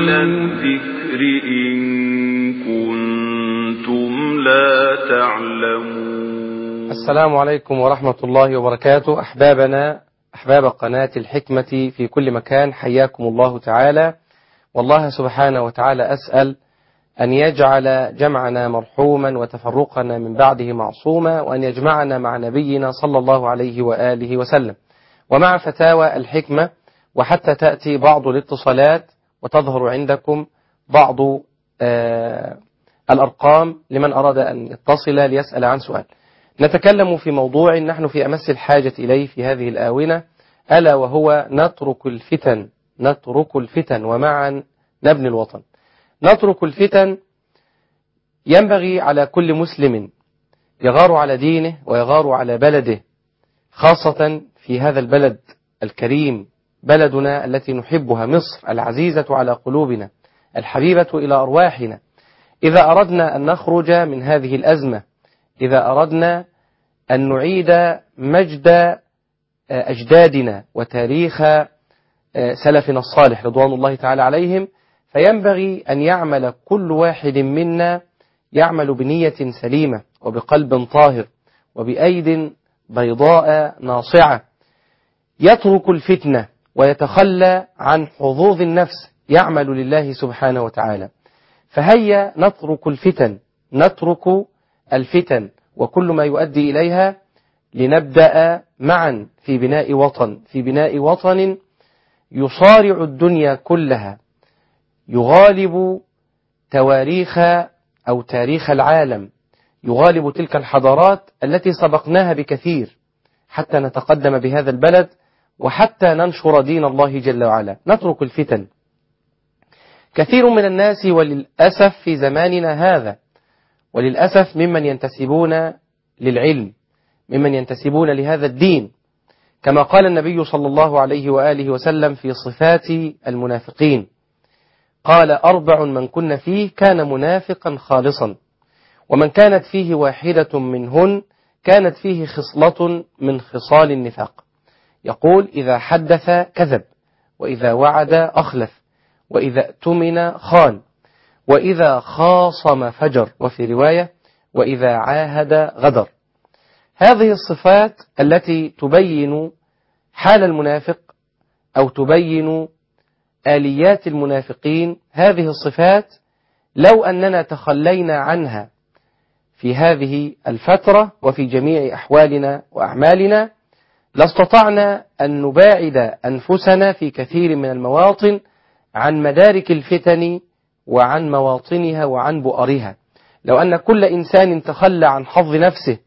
الذكر إن كنتم لا تعلمون السلام عليكم ورحمة الله وبركاته أحبابنا أحباب قناة الحكمة في كل مكان حياكم الله تعالى والله سبحانه وتعالى أسأل أن يجعل جمعنا مرحوما وتفرقنا من بعده معصوما وأن يجمعنا مع نبينا صلى الله عليه وآله وسلم ومع فتاوى الحكمة وحتى تأتي بعض الاتصالات وتظهر عندكم بعض آه الأرقام لمن أراد أن يتصل ليسأل عن سؤال نتكلم في موضوع نحن في أمس الحاجة إليه في هذه الآونة ألا وهو نترك الفتن نترك الفتن ومعا نبني الوطن نترك الفتن ينبغي على كل مسلم يغار على دينه ويغار على بلده خاصة في هذا البلد الكريم بلدنا التي نحبها مصر العزيزة على قلوبنا الحبيبة إلى أرواحنا إذا أردنا أن نخرج من هذه الأزمة إذا أردنا أن نعيد مجد أجدادنا وتاريخ سلفنا الصالح رضوان الله تعالى عليهم فينبغي أن يعمل كل واحد منا يعمل بنية سليمة وبقلب طاهر وبأيد بيضاء ناصعة يترك الفتنة ويتخلى عن حظوظ النفس يعمل لله سبحانه وتعالى فهيا نترك الفتن نترك الفتن وكل ما يؤدي إليها لنبدأ معا في بناء وطن في بناء وطن يصارع الدنيا كلها يغالب تواريخ أو تاريخ العالم يغالب تلك الحضارات التي سبقناها بكثير حتى نتقدم بهذا البلد وحتى ننشر دين الله جل وعلا نترك الفتن كثير من الناس وللأسف في زماننا هذا وللأسف ممن ينتسبون للعلم ممن ينتسبون لهذا الدين كما قال النبي صلى الله عليه وآله وسلم في صفات المنافقين قال أربع من كن فيه كان منافقا خالصا ومن كانت فيه واحدة منهن كانت فيه خصلة من خصال النفاق يقول إذا حدث كذب وإذا وعد أخلف وإذا اؤتمن خان وإذا خاصم فجر وفي رواية وإذا عاهد غدر هذه الصفات التي تبين حال المنافق أو تبين آليات المنافقين هذه الصفات لو أننا تخلينا عنها في هذه الفترة وفي جميع أحوالنا وأعمالنا لاستطعنا أن نباعد أنفسنا في كثير من المواطن عن مدارك الفتن وعن مواطنها وعن بؤرها لو أن كل إنسان تخلى عن حظ نفسه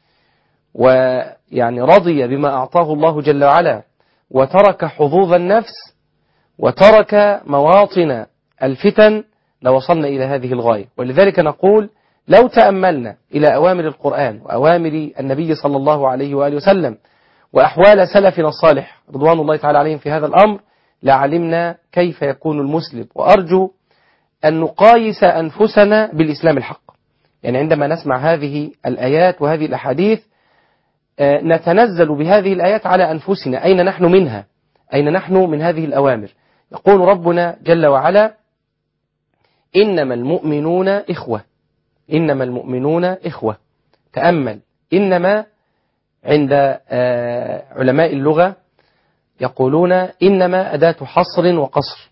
ويعني رضي بما أعطاه الله جل وعلا وترك حظوظ النفس وترك مواطن الفتن لوصلنا إلى هذه الغاية ولذلك نقول لو تأملنا إلى أوامر القرآن وأوامر النبي صلى الله عليه وآله وسلم وأحوال سلفنا الصالح رضوان الله تعالى عليهم في هذا الأمر لعلمنا كيف يكون المسلم وأرجو أن نقايس أنفسنا بالإسلام الحق يعني عندما نسمع هذه الآيات وهذه الأحاديث نتنزل بهذه الآيات على أنفسنا أين نحن منها أين نحن من هذه الأوامر يقول ربنا جل وعلا إنما المؤمنون إخوة إنما المؤمنون إخوة تأمل إنما عند علماء اللغة يقولون إنما أداة حصر وقصر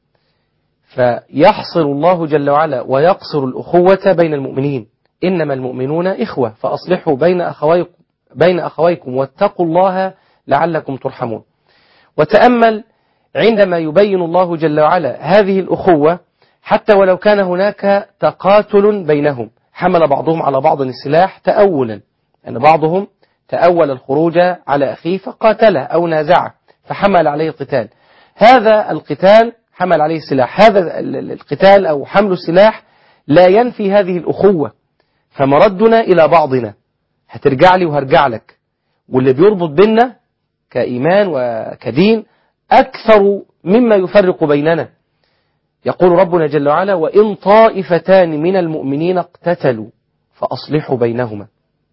فيحصر الله جل وعلا ويقصر الأخوة بين المؤمنين إنما المؤمنون إخوة فأصلحوا بين أخويكم, بين أخويكم واتقوا الله لعلكم ترحمون وتأمل عندما يبين الله جل وعلا هذه الأخوة حتى ولو كان هناك تقاتل بينهم حمل بعضهم على بعض السلاح تأولا أن يعني بعضهم تأول الخروج على أخيه فقاتله أو نازعه فحمل عليه القتال هذا القتال حمل عليه السلاح هذا القتال أو حمل السلاح لا ينفي هذه الأخوة فمردنا إلى بعضنا هترجع لي وهرجع لك واللي بيربط بيننا كإيمان وكدين أكثر مما يفرق بيننا يقول ربنا جل وعلا وإن طائفتان من المؤمنين اقتتلوا فأصلحوا بينهما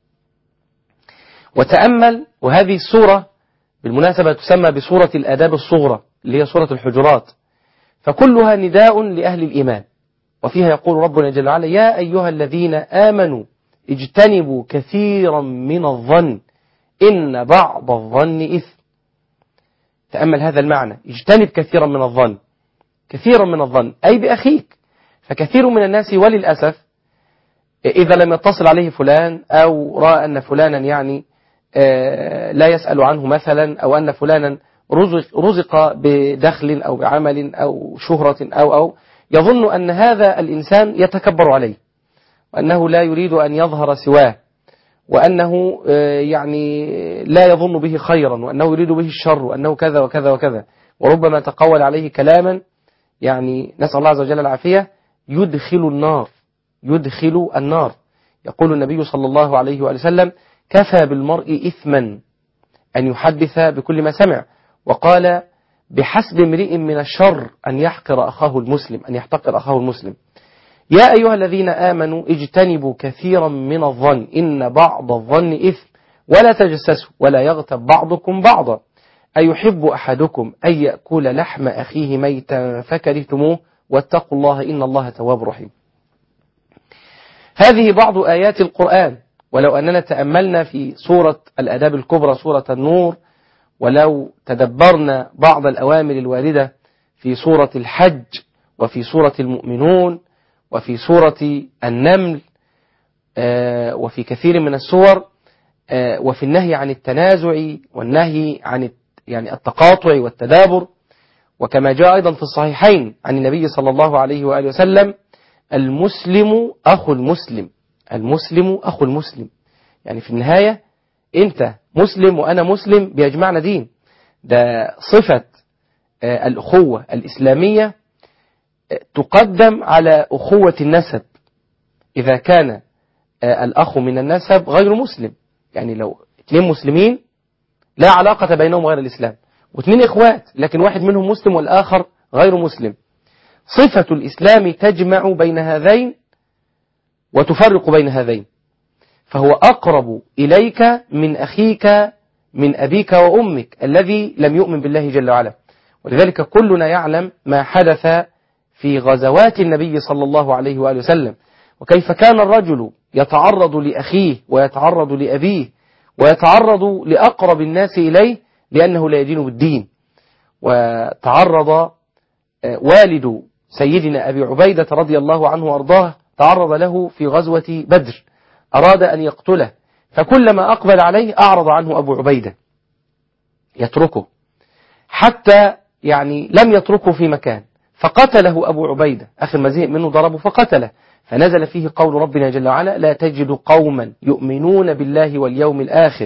وتأمل وهذه السورة بالمناسبة تسمى بسورة الآداب الصغرى اللي هي سورة الحجرات فكلها نداء لأهل الإيمان وفيها يقول ربنا جل وعلا يا أيها الذين آمنوا اجتنبوا كثيرا من الظن إن بعض الظن إثم تأمل هذا المعنى اجتنب كثيرا من الظن كثيرا من الظن أي بأخيك فكثير من الناس وللأسف إذا لم يتصل عليه فلان أو رأى أن فلانا يعني لا يسأل عنه مثلا أو أن فلانا رزق, رزق بدخل أو بعمل أو شهرة أو أو يظن أن هذا الإنسان يتكبر عليه وأنه لا يريد أن يظهر سواه وأنه يعني لا يظن به خيرا وأنه يريد به الشر وأنه كذا وكذا وكذا وربما تقول عليه كلاما يعني نسأل الله عز وجل العافية يدخل النار يدخل النار يقول النبي صلى الله عليه وآله وسلم كفى بالمرء إثما أن يحدث بكل ما سمع وقال بحسب امرئ من الشر أن يحقر أخاه المسلم أن يحتقر أخاه المسلم يا أيها الذين آمنوا اجتنبوا كثيرا من الظن إن بعض الظن إثم ولا تجسسوا ولا يغتب بعضكم بعضا أيحب أحدكم أن يأكل لحم أخيه ميتا فكرهتموه واتقوا الله إن الله تواب رحيم هذه بعض آيات القرآن ولو أننا تأملنا في سورة الأداب الكبرى سورة النور ولو تدبرنا بعض الأوامر الواردة في سورة الحج وفي سورة المؤمنون وفي سورة النمل وفي كثير من السور وفي النهي عن التنازع والنهي عن يعني التقاطع والتدابر وكما جاء أيضا في الصحيحين عن النبي صلى الله عليه وآله وسلم المسلم أخو المسلم المسلم أخو المسلم يعني في النهاية أنت مسلم وأنا مسلم بيجمعنا دين ده صفة الأخوة الإسلامية تقدم على أخوة النسب إذا كان الأخ من النسب غير مسلم يعني لو اثنين مسلمين لا علاقة بينهم غير الإسلام واثنين إخوات لكن واحد منهم مسلم والآخر غير مسلم صفة الإسلام تجمع بين هذين وتفرق بين هذين فهو أقرب إليك من أخيك من أبيك وأمك الذي لم يؤمن بالله جل وعلا ولذلك كلنا يعلم ما حدث في غزوات النبي صلى الله عليه وآله وسلم وكيف كان الرجل يتعرض لأخيه ويتعرض لأبيه ويتعرض لأقرب الناس إليه لأنه لا يدين بالدين وتعرض والد سيدنا أبي عبيدة رضي الله عنه وأرضاه تعرض له في غزوة بدر أراد أن يقتله فكلما أقبل عليه أعرض عنه أبو عبيدة يتركه حتى يعني لم يتركه في مكان فقتله أبو عبيدة آخر ما زهق منه ضربه فقتله فنزل فيه قول ربنا جل وعلا لا تجد قوما يؤمنون بالله واليوم الآخر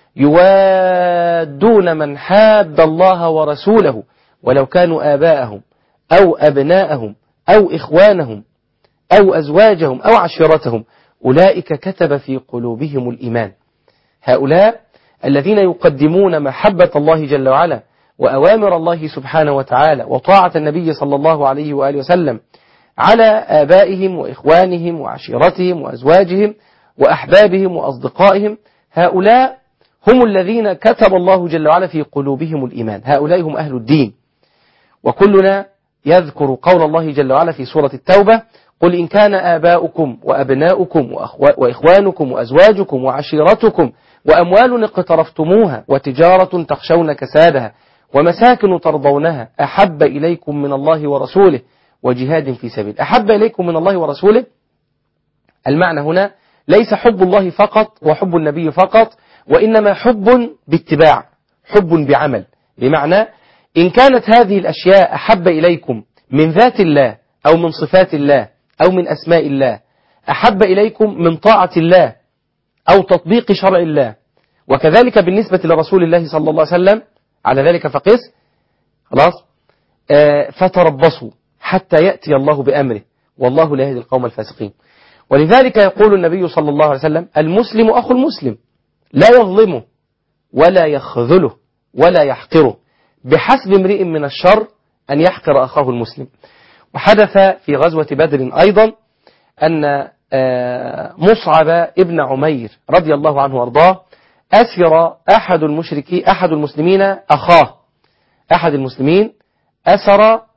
يوادون من حاد الله ورسوله ولو كانوا آباءهم أو أبناءهم أو إخوانهم أو أزواجهم أو عشيرتهم أولئك كتب في قلوبهم الإيمان هؤلاء الذين يقدمون محبة الله جل وعلا وأوامر الله سبحانه وتعالى وطاعة النبي صلى الله عليه وآله وسلم على آبائهم وإخوانهم وعشيرتهم وأزواجهم وأحبابهم وأصدقائهم هؤلاء هم الذين كتب الله جل وعلا في قلوبهم الإيمان هؤلاء هم أهل الدين وكلنا يذكر قول الله جل وعلا في سورة التوبة قل إن كان آباؤكم وأبناؤكم وإخوانكم وأزواجكم وعشيرتكم وأموال اقترفتموها وتجارة تخشون كسادها ومساكن ترضونها أحب إليكم من الله ورسوله وجهاد في سبيل أحب إليكم من الله ورسوله المعنى هنا ليس حب الله فقط وحب النبي فقط وإنما حب باتباع حب بعمل بمعنى إن كانت هذه الأشياء أحب إليكم من ذات الله أو من صفات الله أو من أسماء الله أحب إليكم من طاعة الله أو تطبيق شرع الله وكذلك بالنسبة لرسول الله صلى الله عليه وسلم على ذلك فقس خلاص آه فتربصوا حتى يأتي الله بأمره والله لا يهدي القوم الفاسقين ولذلك يقول النبي صلى الله عليه وسلم المسلم أخو المسلم لا يظلمه ولا يخذله ولا يحقره بحسب امرئ من الشر أن يحقر أخاه المسلم وحدث في غزوة بدر أيضا أن مصعب ابن عمير رضي الله عنه وارضاه أسر أحد المشركين أحد المسلمين أخاه أحد المسلمين أسر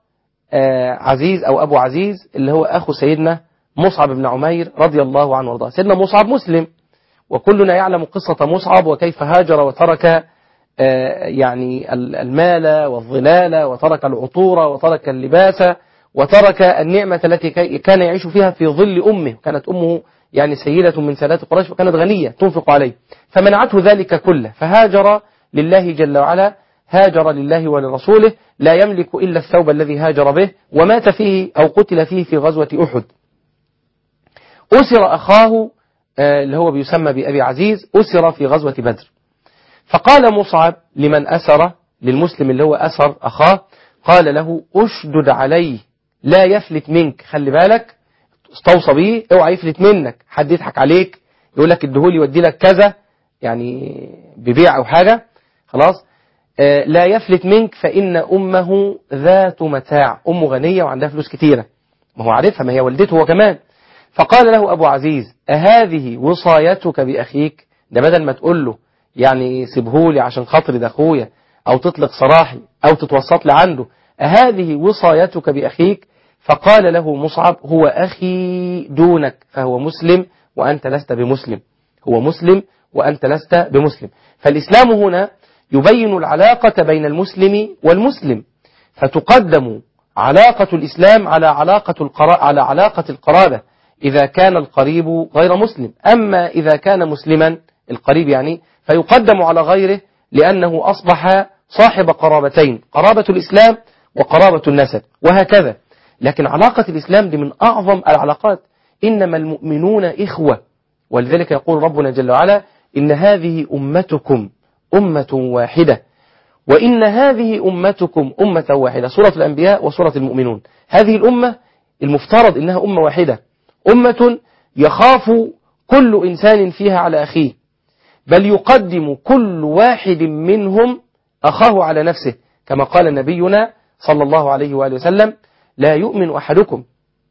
آه، عزيز أو أبو عزيز اللي هو أخو سيدنا مصعب بن عمير رضي الله عنه وارضاه سيدنا مصعب مسلم وكلنا يعلم قصة مصعب وكيف هاجر وترك آه، يعني ال- المال والظلال وترك العطور وترك اللباس وترك النعمة التي كي- كان يعيش فيها في ظل أمه كانت أمه يعني سيدة من سادات قريش وكانت غنية تنفق عليه فمنعته ذلك كله فهاجر لله جل وعلا هاجر لله ولرسوله لا يملك إلا الثوب الذي هاجر به ومات فيه أو قتل فيه في غزوة أحد أسر أخاه آه، اللي هو بيسمى بأبي عزيز أسر في غزوة بدر فقال مصعب لمن أسر للمسلم اللي هو أسر أخاه قال له أشدد عليه لا يفلت منك خلي بالك استوصى بيه اوعى يفلت منك حد يضحك عليك يقول لك اديهولي يودي لك كذا يعني ببيع أو حاجة خلاص آه، لا يفلت منك فإن أمه ذات متاع أمه غنية وعندها فلوس كتيرة ما هو عارفها ما هي والدته هو كمان فقال له أبو عزيز أهذه وصايتك بأخيك ده بدل ما تقول له يعني سيبهولي عشان خاطري ده أخويا أو تطلق سراحي أو تتوسط لي عنده أهذه وصايتك بأخيك فقال له مصعب هو أخي دونك فهو مسلم وأنت لست بمسلم هو مسلم وأنت لست بمسلم فالإسلام هنا يبين العلاقة بين المسلم والمسلم فتقدم علاقة الإسلام على علاقة القرا... على علاقة القرابة إذا كان القريب غير مسلم أما إذا كان مسلما القريب يعني فيقدم على غيره لأنه أصبح صاحب قرابتين قرابة الإسلام وقرابة النسب وهكذا لكن علاقة الإسلام دي من أعظم العلاقات إنما المؤمنون إخوة ولذلك يقول ربنا جل وعلا إن هذه أمتكم أمة واحدة وإن هذه أمتكم أمة واحدة سورة الأنبياء وسورة المؤمنون هذه الأمة المفترض إنها أمة واحدة أمة يخاف كل إنسان فيها على أخيه بل يقدم كل واحد منهم أخاه على نفسه كما قال نبينا صلى الله عليه وآله وسلم لا يؤمن أحدكم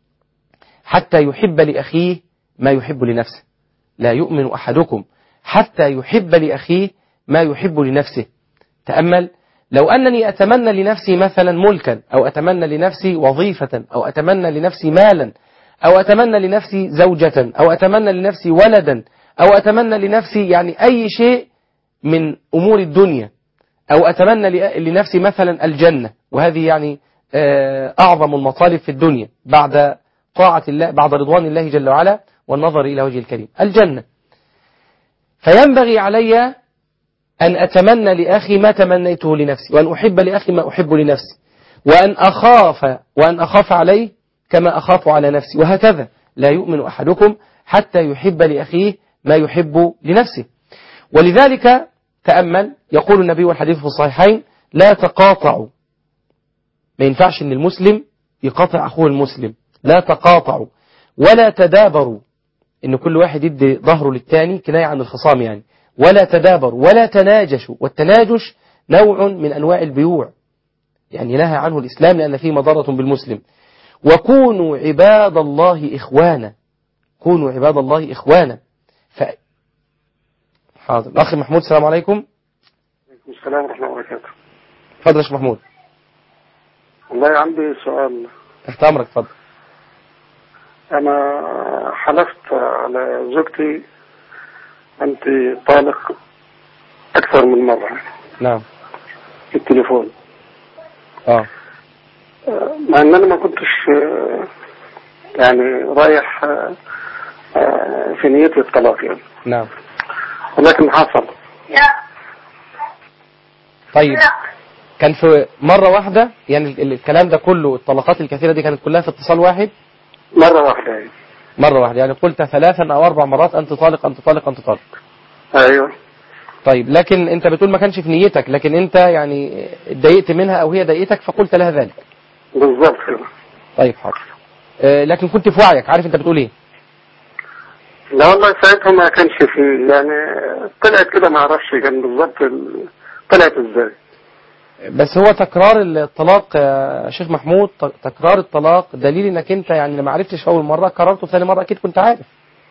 حتى يحب لأخيه ما يحب لنفسه لا يؤمن أحدكم حتى يحب لأخيه ما يحب لنفسه تأمل لو أنني أتمنى لنفسي مثلا ملكا أو أتمنى لنفسي وظيفة أو أتمنى لنفسي مالا أو أتمنى لنفسي زوجة أو أتمنى لنفسي ولدا أو أتمنى لنفسي يعني أي شيء من أمور الدنيا أو أتمنى ل- لنفسي مثلا الجنة وهذه يعني آه، أعظم المطالب في الدنيا بعد طاعة الله بعد رضوان الله جل وعلا والنظر إلى وجه الكريم الجنة فينبغي علي أن أتمنى لأخي ما تمنيته لنفسي وأن أحب لأخي ما أحب لنفسي وأن أخاف وأن أخاف عليه كما أخاف على نفسي وهكذا لا يؤمن أحدكم حتى يحب لأخيه ما يحب لنفسه ولذلك تأمل يقول النبي والحديث في الصحيحين لا تقاطعوا ما ينفعش ان المسلم يقاطع اخوه المسلم لا تقاطعوا ولا تدابروا ان كل واحد يدي ظهره للتاني كناية عن الخصام يعني ولا تدابروا ولا تناجشوا والتناجش نوع من انواع البيوع يعني نهى عنه الاسلام لان فيه مضرة بالمسلم وكونوا عباد الله اخوانا كونوا عباد الله اخوانا ف... حاضر الاخ محمود السلام عليكم السلام ورحمة الله وبركاته اتفضل يا شيخ محمود والله عندي سؤال تحت امرك اتفضل أنا حلفت على زوجتي أنت طالق أكثر من مرة نعم في التليفون اه مع أن أنا ما كنتش آه، يعني رايح آه، آه، في نيتي الطلاق يعني نعم ولكن حصل طيب كان في مرة واحدة يعني ال- ال- الكلام ده كله الطلقات الكثيرة دي كانت كلها في اتصال واحد مرة واحدة يعني مرة واحدة يعني قلت ثلاثا أو أربع مرات أنت طالق أنت طالق أنت طالق أيوه طيب لكن أنت بتقول ما كانش في نيتك لكن أنت يعني اتضايقت منها أو هي ضايقتك فقلت لها ذلك بالظبط كده طيب حاضر آه، لكن كنت في وعيك عارف أنت بتقول إيه لا والله ساعتها ما كانش في يعني طلعت كده ما اعرفش كان بالظبط ال- طلعت ازاي بس هو تكرار الطلاق يا شيخ محمود ت- تكرار الطلاق دليل انك انت يعني لما عرفتش في اول مره كررته في ثاني مره اكيد كنت عارف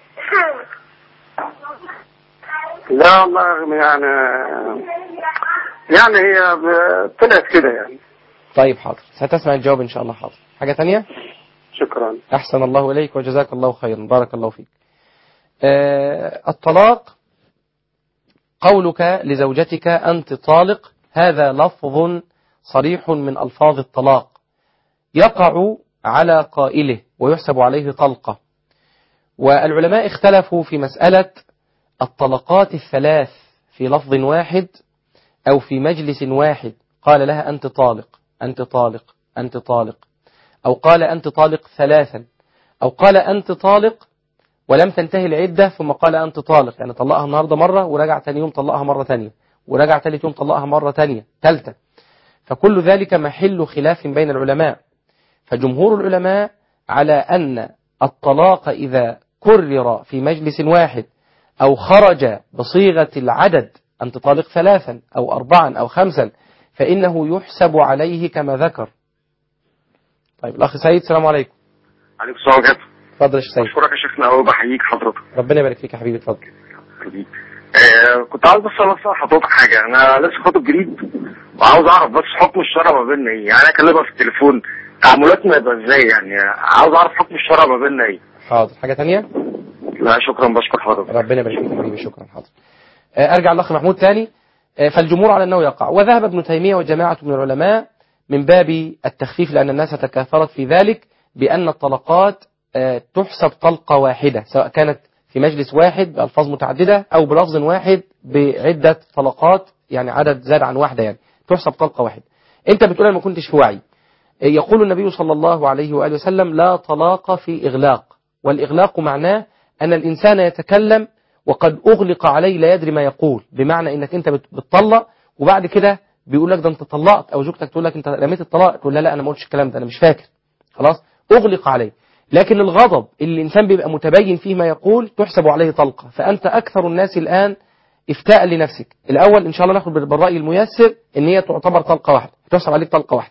لا والله يعني يعني هي ب- طلعت كده يعني طيب حاضر ستسمع الجواب إن شاء الله حاضر حاجة تانية شكرا أحسن الله إليك وجزاك الله خيرا بارك الله فيك آه الطلاق قولك لزوجتك أنت طالق هذا لفظ صريح من ألفاظ الطلاق يقع على قائله ويحسب عليه طلقة والعلماء اختلفوا في مسألة الطلقات الثلاث في لفظ واحد أو في مجلس واحد قال لها أنت طالق أنت طالق أنت طالق أو قال أنت طالق ثلاثا أو قال أنت طالق ولم تنتهي العدة ثم قال أنت طالق يعني طلقها النهاردة مرة ورجع تاني يوم طلقها مرة تانية ورجع تالت يوم طلقها مرة تانية تالتة فكل ذلك محل خلاف بين العلماء فجمهور العلماء على أن الطلاق إذا كرر في مجلس واحد أو خرج بصيغة العدد أنت طالق ثلاثا أو أربعا أو خمسا فإنه يحسب عليه كما ذكر طيب الأخ سيد السلام عليكم عليكم السلام ورحمة الله اتفضل يا شيخ سيد بشكرك يا شيخنا أوي بحييك حضرتك ربنا يبارك فيك يا حبيبي اتفضل حبيبي. آه كنت عاوز بس أوصل حضرتك حاجة أنا لسه خاطب جديد وعاوز أعرف بس حكم الشرع ما بيننا إيه يعني أنا أكلمها في التليفون تعاملاتنا يبقى إزاي يعني عاوز أعرف حكم الشرع ما بيننا إيه حاضر حاجة تانية لا شكرا بشكر حضرتك ربنا يبارك فيك يا حبيبي شكرا حاضر آه، ارجع الاخ محمود تاني آه، فالجمهور على انه يقع وذهب ابن تيميه وجماعه من العلماء من باب التخفيف لان الناس تكاثرت في ذلك بان الطلقات آه، تحسب طلقه واحده سواء كانت في مجلس واحد بألفاظ متعددة أو بلفظ واحد بعدة طلقات يعني عدد زاد عن واحدة يعني تحسب طلقة واحدة أنت بتقول أنا ما كنتش في وعي يقول النبي صلى الله عليه وآله وسلم لا طلاق في إغلاق والإغلاق معناه أن الإنسان يتكلم وقد أغلق عليه لا يدري ما يقول بمعنى أنك أنت بت- بتطلق وبعد كده بيقول لك ده أنت طلقت أو زوجتك تقول لك أنت رميت الطلاق تقول لا لا أنا ما قلتش الكلام ده أنا مش فاكر خلاص أغلق عليه لكن الغضب اللي الإنسان بيبقى متبين فيه ما يقول تحسب عليه طلقة فأنت أكثر الناس الآن افتاء لنفسك الأول إن شاء الله ناخد بالرأي الميسر إن هي تعتبر طلقة واحدة تحسب عليك طلقة واحدة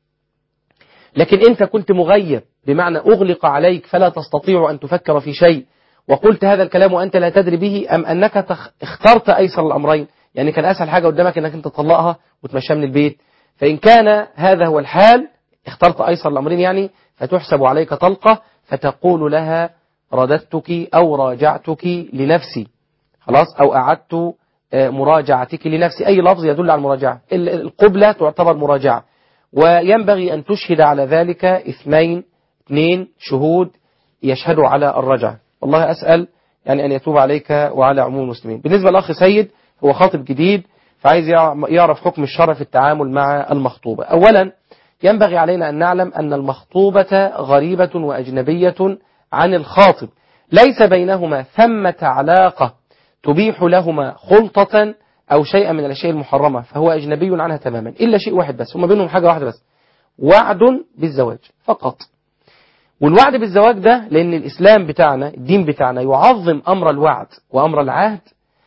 لكن أنت كنت مغيب بمعنى أغلق عليك فلا تستطيع أن تفكر في شيء وقلت هذا الكلام وأنت لا تدري به أم أنك تخ... اخترت أيسر الأمرين يعني كان أسهل حاجة قدامك أنك أنت تطلقها وتمشيها من البيت فإن كان هذا هو الحال اخترت أيسر الأمرين يعني فتحسب عليك طلقة فتقول لها رددتك أو راجعتك لنفسي خلاص أو أعدت آه، مراجعتك لنفسي أي لفظ يدل على المراجعة ال- القبلة تعتبر مراجعة وينبغي أن تشهد على ذلك اثنين اثنين شهود يشهدوا على الرجعة والله أسأل يعني أن يتوب عليك وعلى عموم المسلمين بالنسبة للأخ سيد هو خاطب جديد فعايز يع- يعرف حكم الشرع في التعامل مع المخطوبة أولا ينبغي علينا أن نعلم أن المخطوبة غريبة وأجنبية عن الخاطب ليس بينهما ثمة علاقة تبيح لهما خلطة أو شيئا من الأشياء المحرمة فهو أجنبي عنها تماما إلا شيء واحد بس هما بينهم حاجة واحدة بس وعد بالزواج فقط والوعد بالزواج ده لأن الإسلام بتاعنا الدين بتاعنا يعظم أمر الوعد وأمر العهد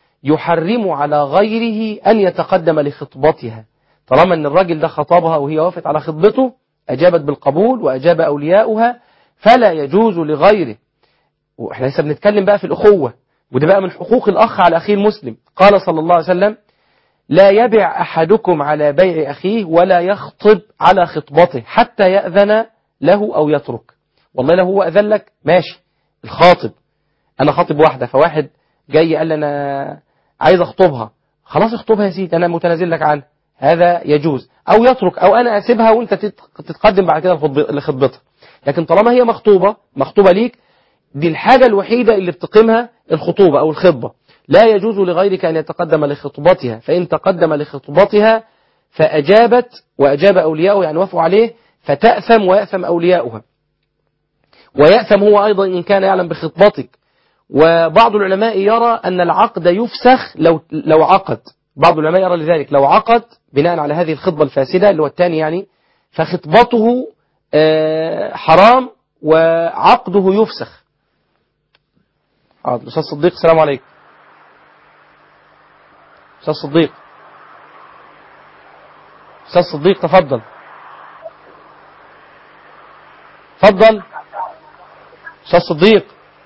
يحرم على غيره أن يتقدم لخطبتها طالما أن الراجل ده خطبها وهي وافت على خطبته أجابت بالقبول وأجاب أولياؤها فلا يجوز لغيره واحنا لسه بنتكلم بقى في الأخوة وده بقى من حقوق الأخ على أخيه المسلم قال صلى الله عليه وسلم لا يبع أحدكم على بيع أخيه ولا يخطب على خطبته حتى يأذن له أو يترك والله لو هو أذن لك ماشي الخاطب أنا خاطب واحدة فواحد جاي قال لي أنا عايز أخطبها خلاص اخطبها يا سيدي أنا متنازل لك عنها هذا يجوز أو يترك أو أنا أسيبها وأنت تت- تتقدم بعد كده لخطب- لخطبتها لكن طالما هي مخطوبة مخطوبة ليك دي الحاجة الوحيدة اللي بتقيمها الخطوبة أو الخطبة لا يجوز لغيرك أن يتقدم لخطبتها فإن تقدم لخطبتها فأجابت وأجاب أولياؤه يعني وافقوا عليه فتأثم ويأثم أولياؤها ويأثم هو أيضا إن كان يعلم بخطبتك وبعض العلماء يرى أن العقد يفسخ لو لو عقد بعض العلماء يرى لذلك لو عقد بناء على هذه الخطبة الفاسدة اللي هو الثاني يعني فخطبته آه، حرام وعقده يفسخ حاضر أستاذ صديق السلام عليكم أستاذ صديق أستاذ صديق تفضل تفضل أستاذ صديق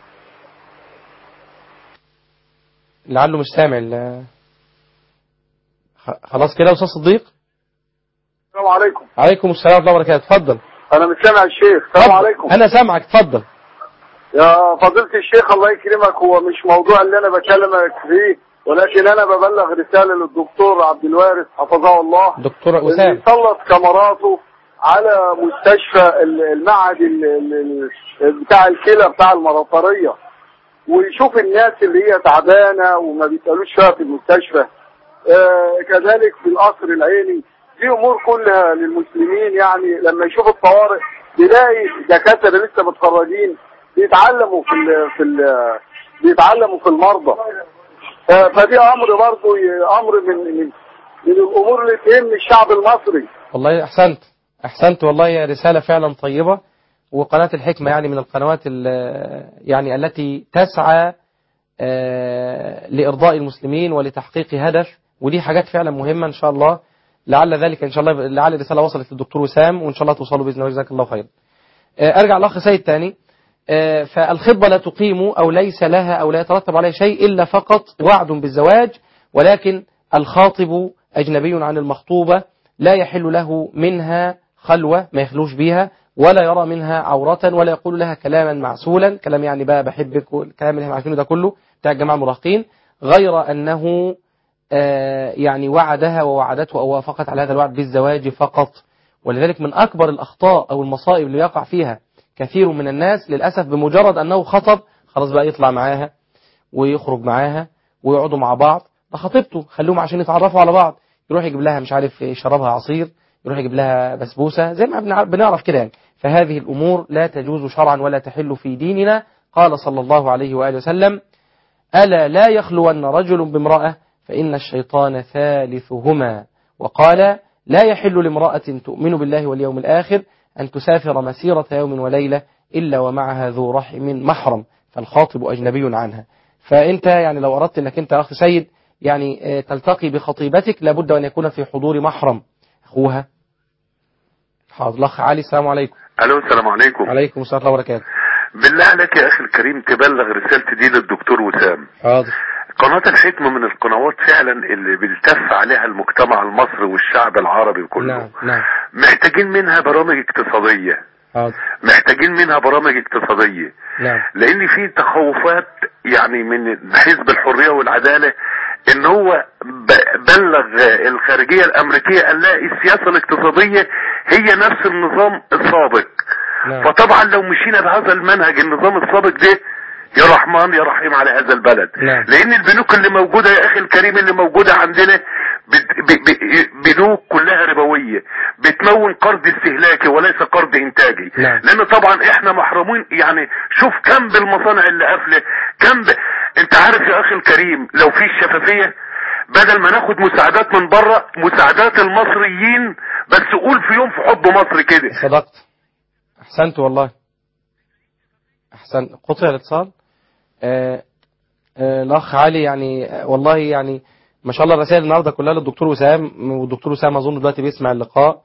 لعله مش سامع ال- خ- خلاص كده يا أستاذ صديق السلام عليكم عليكم السلام ورحمة الله وبركاته اتفضل انا مش سامع الشيخ السلام اتفضل. عليكم أنا سامعك اتفضل يا فضيلة الشيخ الله يكرمك هو مش موضوع اللي انا بكلمك فيه ولكن انا ببلغ رسالة للدكتور عبد الوارث حفظه الله دكتور اللي أسامة يسلط كاميراته على مستشفى ال- المعهد ال- ال- ال- بتاع الكلى بتاع المرطرية ويشوف الناس اللي هي تعبانة وما بيسألوش فيها في المستشفى آه كذلك في القصر العيني دي امور كلها للمسلمين يعني لما يشوف الطوارئ بيلاقي دكاتره لسه متخرجين بيتعلموا في ال في ال بيتعلموا في المرضى آه فدي امر برضه ي- امر من من من الامور اللي تهم الشعب المصري والله أحسنت أحسنت والله يا رسالة فعلا طيبة وقناة الحكمة يعني من القنوات ال- يعني التي تسعى آه، لإرضاء المسلمين ولتحقيق هدف ودي حاجات فعلا مهمة إن شاء الله لعل ذلك إن شاء الله لعل الرسالة وصلت للدكتور وسام وإن شاء الله توصلوا بإذن الله جزاك الله خير آه، أرجع الأخ سيد تاني آه، فالخطبة لا تقيم أو ليس لها أو لا يترتب عليها شيء إلا فقط وعد بالزواج ولكن الخاطب أجنبي عن المخطوبة لا يحل له منها خلوة ما يخلوش بيها ولا يرى منها عورة ولا يقول لها كلاما معسولا كلام يعني بقى بحبك والكلام اللي احنا عارفينه ده كله بتاع الجماعة المراهقين غير أنه آه، يعني وعدها ووعدته أو وافقت على هذا الوعد بالزواج فقط ولذلك من أكبر الأخطاء أو المصائب اللي يقع فيها كثير من الناس للأسف بمجرد أنه خطب خلاص بقى يطلع معاها ويخرج معاها ويقعدوا مع بعض ده خطيبته خلوهم عشان يتعرفوا على بعض يروح يجيب لها مش عارف يشربها عصير يروح يجيب لها بسبوسة زي ما بنع- بنعرف كده يعني فهذه الأمور لا تجوز شرعا ولا تحل في ديننا قال صلى الله عليه وآله وسلم ألا لا يخلون رجل بامرأة فإن الشيطان ثالثهما وقال لا يحل لامرأة تؤمن بالله واليوم الآخر أن تسافر مسيرة يوم وليلة إلا ومعها ذو رحم محرم فالخاطب أجنبي عنها فأنت يعني لو أردت أنك أنت أخ سيد يعني آه، تلتقي بخطيبتك لابد أن يكون في حضور محرم أخوها حاضر الأخ علي السلام عليكم الو السلام عليكم عليكم السلام ورحمة الله وبركاته بالله عليك يا اخي الكريم تبلغ رسالتي دي للدكتور وسام حاضر قناة الحكمة من القنوات فعلا اللي بيلتف عليها المجتمع المصري والشعب العربي كله نعم نعم محتاجين منها برامج اقتصادية حاضر محتاجين منها برامج اقتصادية نعم لان في تخوفات يعني من حزب الحرية والعدالة ان هو ب- بلغ الخارجية الامريكية قال لا السياسة الاقتصادية هي نفس النظام السابق نعم فطبعا لو مشينا بهذا المنهج النظام السابق ده يا رحمن يا رحيم على هذا البلد نعم. لان البنوك اللي موجودة يا اخي الكريم اللي موجودة عندنا بت- ب- ب- بنوك كلها ربوية بتمون قرض استهلاكي وليس قرض انتاجي نعم. لان طبعا احنا محرومين يعني شوف كم بالمصانع اللي قافله كم ب... انت عارف يا اخي الكريم لو في الشفافية بدل ما ناخد مساعدات من بره مساعدات المصريين بس قول في يوم في حب مصر كده صدقت أحسنت والله أحسنت قطع الاتصال آه آه الأخ علي يعني آه، والله يعني ما شاء الله الرسائل النهاردة كلها للدكتور وسام والدكتور وسام أظن دلوقتي بيسمع اللقاء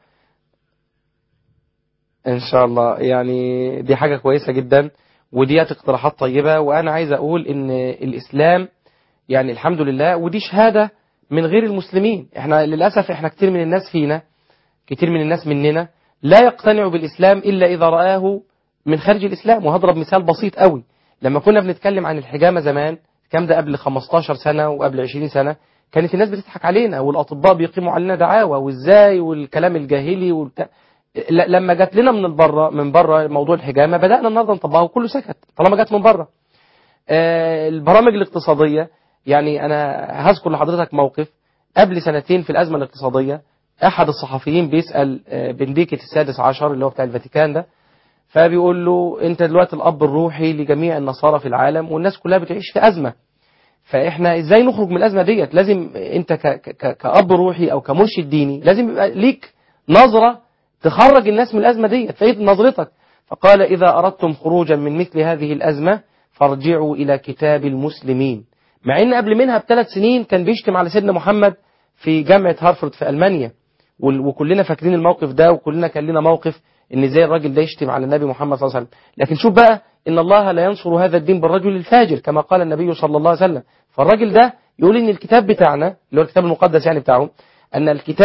إن شاء الله يعني دي حاجة كويسة جدا وديت اقتراحات طيبة وأنا عايز أقول إن الإسلام يعني الحمد لله ودي شهادة من غير المسلمين احنا للأسف احنا كتير من الناس فينا كتير من الناس مننا لا يقتنع بالإسلام إلا إذا رآه من خارج الإسلام وهضرب مثال بسيط قوي لما كنا بنتكلم عن الحجامة زمان كام ده قبل 15 سنة وقبل 20 سنة كانت الناس بتضحك علينا والأطباء بيقيموا علينا دعاوى وإزاي والكلام الجاهلي والك... ل- لما جات لنا من بره من بره موضوع الحجامة بدأنا النهارده نطبقه وكله سكت طالما جت من بره آه، البرامج الاقتصادية يعني أنا هذكر لحضرتك موقف قبل سنتين في الأزمة الاقتصادية أحد الصحفيين بيسأل آه، بنديكة السادس عشر اللي هو بتاع الفاتيكان ده فبيقول له أنت دلوقتي الأب الروحي لجميع النصارى في العالم والناس كلها بتعيش في أزمة فإحنا إزاي نخرج من الأزمة ديت لازم أنت ك- ك- كأب روحي أو كمرشد ديني لازم يبقى ليك نظرة تخرج الناس من الأزمة ديت فإيه نظرتك فقال إذا أردتم خروجا من مثل هذه الأزمة فارجعوا إلى كتاب المسلمين مع ان قبل منها بثلاث سنين كان بيشتم على سيدنا محمد في جامعة هارفرد في ألمانيا وال- وكلنا فاكرين الموقف ده وكلنا كان لنا موقف ان ازاي الراجل ده يشتم على النبي محمد صلى الله عليه وسلم لكن شوف بقى ان الله لا ينصر هذا الدين بالرجل الفاجر كما قال النبي صلى الله عليه وسلم فالراجل ده يقول ان الكتاب بتاعنا اللي هو الكتاب المقدس يعني بتاعه ان الكتاب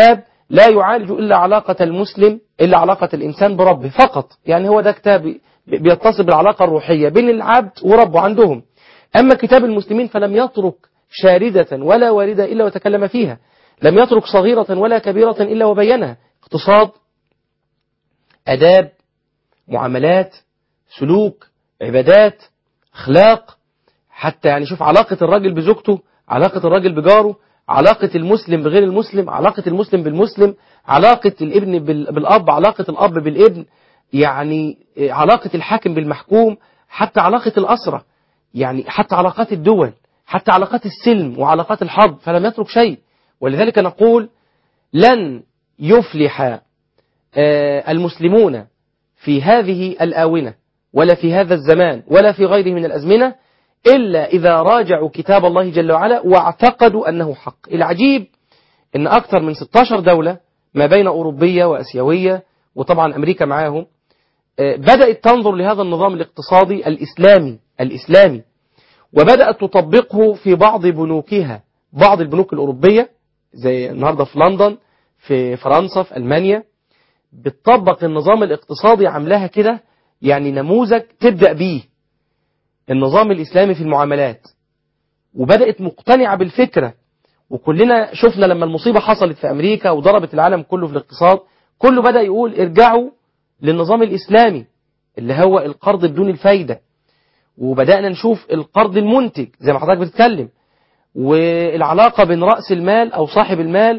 لا يعالج إلا علاقة المسلم إلا علاقة الإنسان بربه فقط يعني هو ده كتاب بيتصل بالعلاقة الروحية بين العبد وربه عندهم أما كتاب المسلمين فلم يترك شاردة ولا واردة إلا وتكلم فيها لم يترك صغيرة ولا كبيرة إلا وبينها اقتصاد أداب معاملات سلوك عبادات أخلاق حتى يعني شوف علاقة الراجل بزوجته علاقة الراجل بجاره علاقة المسلم بغير المسلم علاقة المسلم بالمسلم علاقة الابن بال- بالأب علاقة الأب بالابن يعني علاقة الحاكم بالمحكوم حتى علاقة الأسرة يعني حتى علاقات الدول حتى علاقات السلم وعلاقات الحرب فلم يترك شيء ولذلك نقول لن يفلح آه، المسلمون في هذه الآونة ولا في هذا الزمان ولا في غيره من الأزمنة إلا إذا راجعوا كتاب الله جل وعلا واعتقدوا أنه حق العجيب أن أكثر من 16 دولة ما بين أوروبية وأسيوية وطبعا أمريكا معاهم آه، بدأت تنظر لهذا النظام الاقتصادي الإسلامي الإسلامي وبدأت تطبقه في بعض بنوكها بعض البنوك الأوروبية زي النهاردة في لندن في فرنسا في ألمانيا بتطبق النظام الاقتصادي عاملاها كده يعني نموذج تبدأ بيه النظام الإسلامي في المعاملات وبدأت مقتنعة بالفكرة وكلنا شفنا لما المصيبة حصلت في أمريكا وضربت العالم كله في الاقتصاد كله بدأ يقول ارجعوا للنظام الإسلامي اللي هو القرض بدون الفايدة وبدأنا نشوف القرض المنتج زي ما حضرتك بتتكلم والعلاقة بين رأس المال أو صاحب المال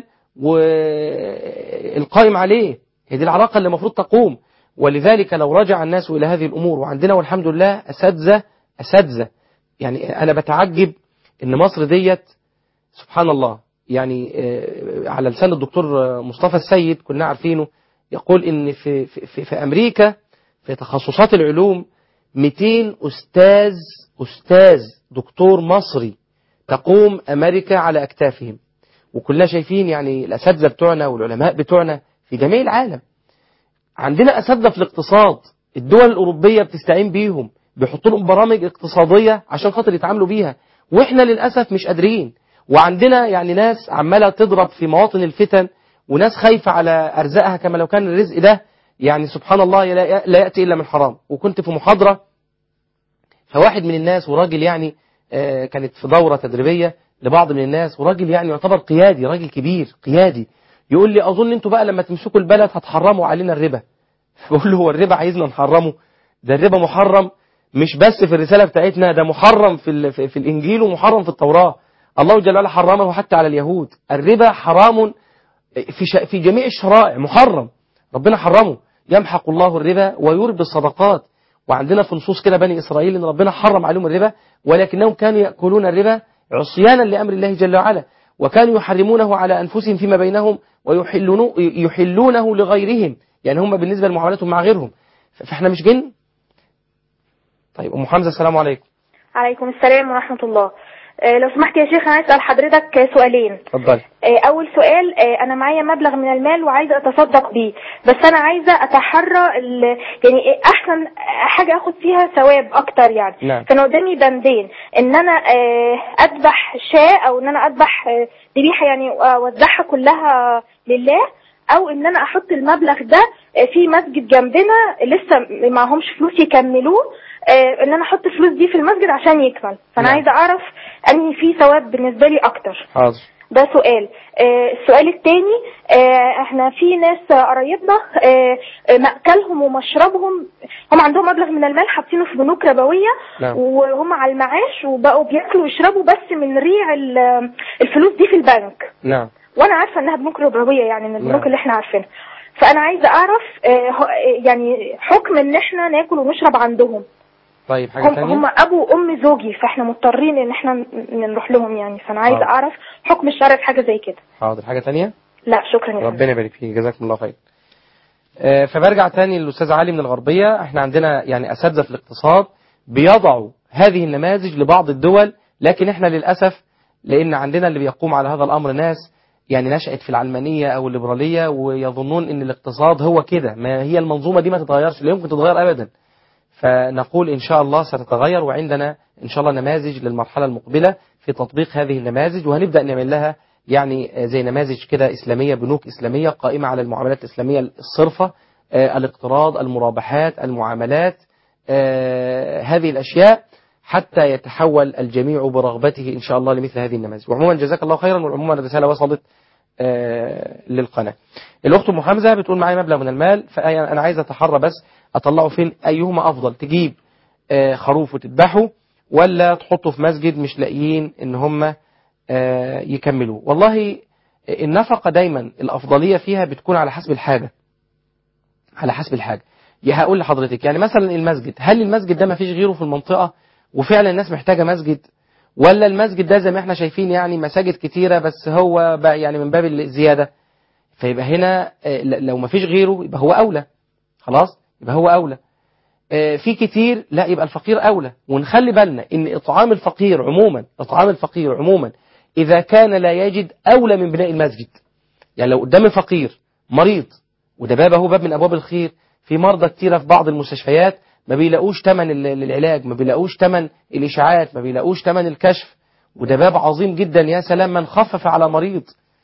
والقائم عليه هي دي العلاقة اللي المفروض تقوم ولذلك لو رجع الناس إلى هذه الأمور وعندنا والحمد لله أساتذة أساتذة يعني أنا بتعجب إن مصر ديت سبحان الله يعني آه، على لسان الدكتور آه، مصطفى السيد كنا عارفينه يقول إن في, في, في, في أمريكا في تخصصات العلوم 200 أستاذ أستاذ دكتور مصري تقوم أمريكا على أكتافهم وكلنا شايفين يعني الأساتذة بتوعنا والعلماء بتوعنا في جميع العالم عندنا أساتذة في الاقتصاد الدول الأوروبية بتستعين بيهم بيحطوا لهم برامج اقتصادية عشان خاطر يتعاملوا بيها وإحنا للأسف مش قادرين وعندنا يعني ناس عمالة تضرب في مواطن الفتن وناس خايفة على أرزاقها كما لو كان الرزق ده يعني سبحان الله لا لا يأتي إلا من حرام وكنت في محاضرة فواحد من الناس وراجل يعني آه، كانت في دورة تدريبية لبعض من الناس وراجل يعني يعتبر قيادي راجل كبير قيادي يقول لي أظن أنتوا بقى لما تمسكوا البلد هتحرموا علينا الربا بقول له هو الربا عايزنا نحرمه ده الربا محرم مش بس في الرسالة بتاعتنا ده محرم في, ال- في, في الإنجيل ومحرم في التوراة الله جل وعلا حرمه حتى على اليهود الربا حرام في, ش... في جميع الشرائع محرم ربنا حرمه يمحق الله الربا ويربي الصدقات وعندنا في نصوص كده بني إسرائيل إن ربنا حرم عليهم الربا ولكنهم كانوا يأكلون الربا عصيانا لأمر الله جل وعلا وكانوا يحرمونه على أنفسهم فيما بينهم ويحلونه يحلونه لغيرهم يعني هم بالنسبة لمعاملاتهم مع غيرهم فاحنا مش جن طيب أم حمزة السلام عليكم عليكم السلام ورحمة الله آه، لو سمحت يا شيخ أنا أسأل حضرتك آه، سؤالين اتفضلي آه، أول سؤال آه، أنا معايا مبلغ من المال وعايزة أتصدق بيه بس أنا عايزة أتحرى ال- يعني إيه أحسن حاجة أخد فيها ثواب أكتر يعني نعم. كان قدامي بندين إن أنا آه، أذبح شاة أو إن أنا أذبح آه، ذبيحة يعني أوزعها كلها لله أو إن أنا أحط المبلغ ده آه، في مسجد جنبنا لسه معهمش فلوس يكملوه آه، إن أنا أحط فلوس دي في المسجد عشان يكمل فأنا نعم. عايزة أعرف أنهي فيه ثواب بالنسبة لي أكتر حاضر ده سؤال آه السؤال الثاني آه احنا في ناس آه، قرايبنا آه آه، مأكلهم ومشربهم هم عندهم مبلغ من المال حاطينه في بنوك ربوية نعم. وهم على المعاش وبقوا بياكلوا ويشربوا بس من ريع ال- الفلوس دي في البنك نعم وانا عارفه انها بنوك ربويه يعني من البنوك نعم. اللي احنا عارفينها فانا عايزه اعرف آه هو- آه، يعني حكم ان احنا ناكل ونشرب عندهم طيب حاجة هم ثانية هم ابو وام زوجي فاحنا مضطرين ان احنا ن- نروح لهم يعني فانا عايزه آه. اعرف حكم الشرع في حاجه زي كده حاضر حاجة ثانية لا شكرا يا فندم. ربنا يبارك فيك جزاكم الله خير آه، فبرجع تاني للأستاذ علي من الغربية احنا عندنا يعني أساتذة في الاقتصاد بيضعوا هذه النماذج لبعض الدول لكن احنا للأسف لأن عندنا اللي بيقوم على هذا الأمر ناس يعني نشأت في العلمانية أو الليبرالية ويظنون أن الاقتصاد هو كده ما هي المنظومة دي ما تتغيرش لا يمكن تتغير أبدا فنقول إن شاء الله ستتغير وعندنا إن شاء الله نماذج للمرحلة المقبلة في تطبيق هذه النماذج وهنبدأ نعمل لها يعني زي نماذج كده إسلامية بنوك إسلامية قائمة على المعاملات الإسلامية الصرفة آه، الاقتراض المرابحات المعاملات آه، هذه الأشياء حتى يتحول الجميع برغبته إن شاء الله لمثل هذه النماذج وعموما جزاك الله خيرا وعموما الرسالة وصلت آه، للقناة الأخت أم حمزة بتقول معايا مبلغ من المال فأنا عايز أتحرى بس أطلعه فين أيهما أفضل تجيب آه، خروف وتذبحه ولا تحطه في مسجد مش لاقيين إن هم آه، يكملوه والله النفقة دايما الأفضلية فيها بتكون على حسب الحاجة على حسب الحاجة يا هقول لحضرتك يعني مثلا المسجد هل المسجد ده ما فيش غيره في المنطقة وفعلا الناس محتاجة مسجد ولا المسجد ده زي ما احنا شايفين يعني مساجد كتيرة بس هو بقى يعني من باب الزيادة فيبقى هنا آه، ل- لو ما فيش غيره يبقى هو أولى خلاص يبقى هو أولى آه، في كتير لا يبقى الفقير أولى ونخلي بالنا إن إطعام الفقير عموما إطعام الفقير عموما إذا كان لا يجد أولى من بناء المسجد يعني لو قدام فقير مريض وده باب هو باب من أبواب الخير في مرضى كتيرة في بعض المستشفيات ما بيلاقوش تمن ال- العلاج ما بيلاقوش تمن الإشاعات ما بيلاقوش تمن الكشف وده باب عظيم جدا يا سلام من خفف على مريض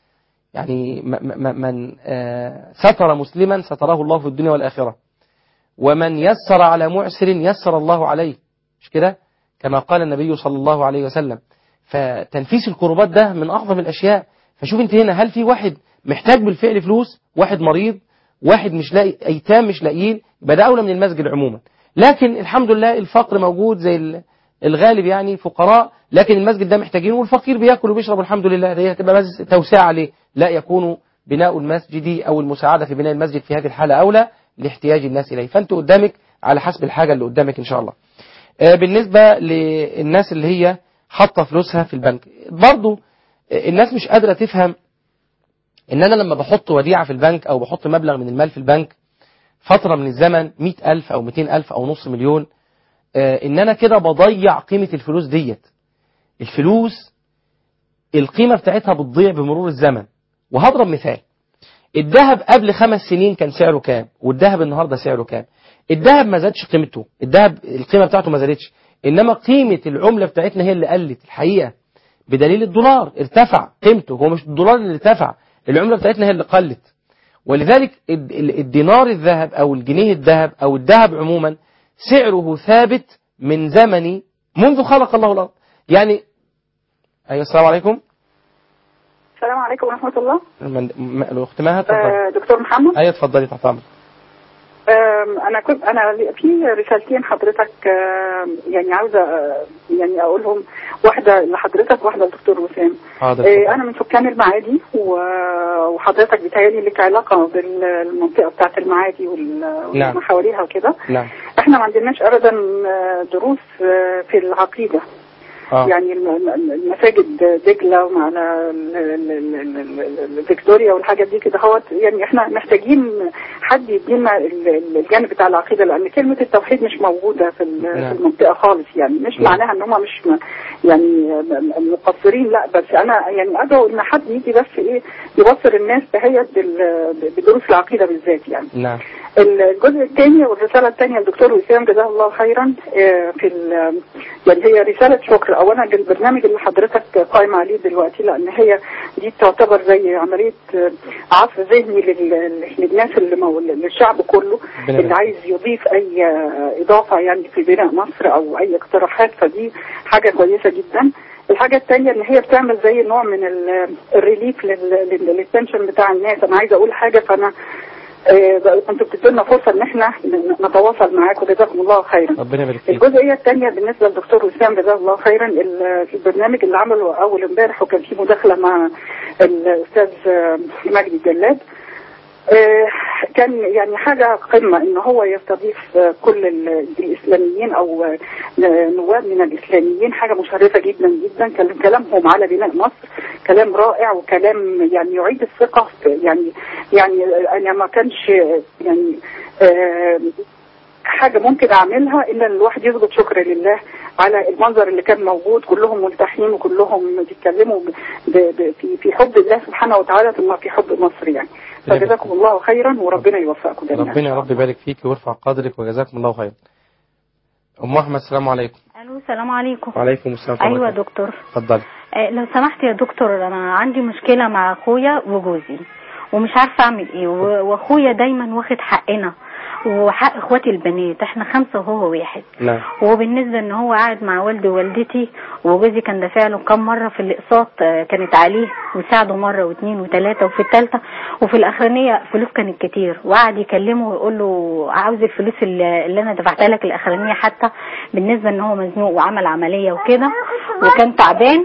يعني م- م- من آه، ستر مسلما ستره الله في الدنيا والآخرة ومن يسر على معسر يسر الله عليه مش كده كما قال النبي صلى الله عليه وسلم فتنفيس الكربات ده من أعظم الأشياء فشوف انت هنا هل في واحد محتاج بالفعل فلوس واحد مريض واحد مش لاقي أيتام مش لاقيين يبقى ده أولى من المسجد عموما لكن الحمد لله الفقر موجود زي ال- الغالب يعني فقراء لكن المسجد ده محتاجين والفقير بياكل وبيشرب الحمد لله دي هتبقى بس توسعة عليه لا يكون بناء المسجد أو المساعدة في بناء المسجد في هذه الحالة أولى لاحتياج الناس إليه فأنت قدامك على حسب الحاجة اللي قدامك إن شاء الله آه، بالنسبة للناس اللي هي حاطة فلوسها في البنك برضو آه، الناس مش قادرة تفهم ان انا لما بحط وديعة في البنك او بحط مبلغ من المال في البنك فترة من الزمن مئة ألف أو مئتين ألف أو نص مليون آه، إن أنا كده بضيع قيمة الفلوس ديت الفلوس القيمة بتاعتها بتضيع بمرور الزمن وهضرب مثال الذهب قبل خمس سنين كان سعره كام والذهب النهاردة سعره كام الذهب ما زادش قيمته الذهب القيمة بتاعته ما زادتش إنما قيمة العملة بتاعتنا هي اللي قلت الحقيقة بدليل الدولار ارتفع قيمته هو مش الدولار اللي ارتفع العملة بتاعتنا هي اللي قلت ولذلك الد- ال- الدينار الذهب أو الجنيه الذهب أو الذهب عموما سعره ثابت من زمن منذ خلق الله الأرض يعني أيوة السلام عليكم السلام عليكم ورحمة الله من- م- الأخت مها اتفضلي آه، دكتور محمد أيوة اتفضلي تحت أمرك آم، أنا كنت أنا في رسالتين حضرتك آم، يعني عاوزة آه، يعني أقولهم واحدة لحضرتك واحدة للدكتور وسام حاضر آه، اتفضلي. أنا من سكان المعادي و- وحضرتك بتهيألي لك علاقة بالمنطقة بتاعت المعادي وال- نعم. وما حواليها وكده نعم احنا ما عندناش ابدا آه، دروس آه، في العقيده آه. يعني الم- الم- المساجد دجله ومعنا ال- ال- ال- ال- ال- ال- فيكتوريا والحاجات دي كده هوت يعني احنا محتاجين حد يدينا ال- ال- الجانب بتاع العقيده لان كلمه التوحيد مش موجوده في ال- نعم. في المنطقه خالص يعني مش نعم. معناها ان هم مش م- يعني م- م- مقصرين لا بس انا يعني ادعو ان حد يجي بس ايه يبصر الناس بهيئه بال- بدروس العقيده بالذات يعني نعم الجزء الثاني والرسالة الثانية للدكتور وسام جزاه الله خيرا آه، في ال- يعني هي رسالة شكر أولا للبرنامج اللي حضرتك قائم عليه دلوقتي لأن هي دي تعتبر زي عملية آه، عصف ذهني لل- للناس اللي مو... للشعب كله ربنا اللي يبارك. عايز يضيف أي آه، إضافة يعني في بناء مصر أو أي اقتراحات فدي حاجة كويسة جدا الحاجة الثانية ان هي بتعمل زي نوع من ال- الريليف لل- لل- للتنشن بتاع الناس انا عايزة اقول حاجة فانا آه، كنتوا بتدونا فرصة ان احنا ن- نتواصل معاكم جزاكم الله خيرا ربنا يبارك فيك الجزئية الثانية بالنسبة للدكتور وسام جزاه الله خيرا ال- البرنامج اللي عمله أول امبارح وكان فيه مداخلة مع الأستاذ آه، مجدي الجلاد آه، كان يعني حاجة قمة ان هو يستضيف آه، كل ال- الاسلاميين او آه، نواب من الاسلاميين حاجة مشرفة جدا جدا كان كلامهم على بناء مصر كلام رائع وكلام يعني يعيد الثقة في- يعني يعني انا ما كانش آه، يعني آه، حاجة ممكن أعملها إلا إن الواحد يثبت شكر لله على المنظر اللي كان موجود كلهم ملتحين وكلهم بيتكلموا ب- ب- ب- في في حب الله سبحانه وتعالى ثم في حب مصر يعني فجزاكم الله خيرا وربنا يوفقكم جميعا ربنا يا رب يبارك فيك ويرفع قدرك وجزاكم الله خير أم أحمد السلام عليكم الو السلام عليكم وعليكم السلام ورحمة ايوه الله دكتور اتفضلي آه، لو سمحت يا دكتور انا عندي مشكله مع اخويا وجوزي ومش عارفه اعمل ايه و- واخويا دايما واخد حقنا وحق اخواتي البنات احنا خمسه وهو واحد نعم وبالنسبه ان هو قاعد مع والدي ووالدتي وجوزي كان دافع له كم مره في الاقساط آه، كانت عليه وساعده مره واثنين وثلاثه وفي الثالثه وفي الاخرانيه فلوس كانت كتير وقعد يكلمه ويقول له عاوز الفلوس اللي اللي انا دفعتها لك الاخرانيه حتى بالنسبه ان هو مزنوق وعمل عمليه وكده وكان تعبان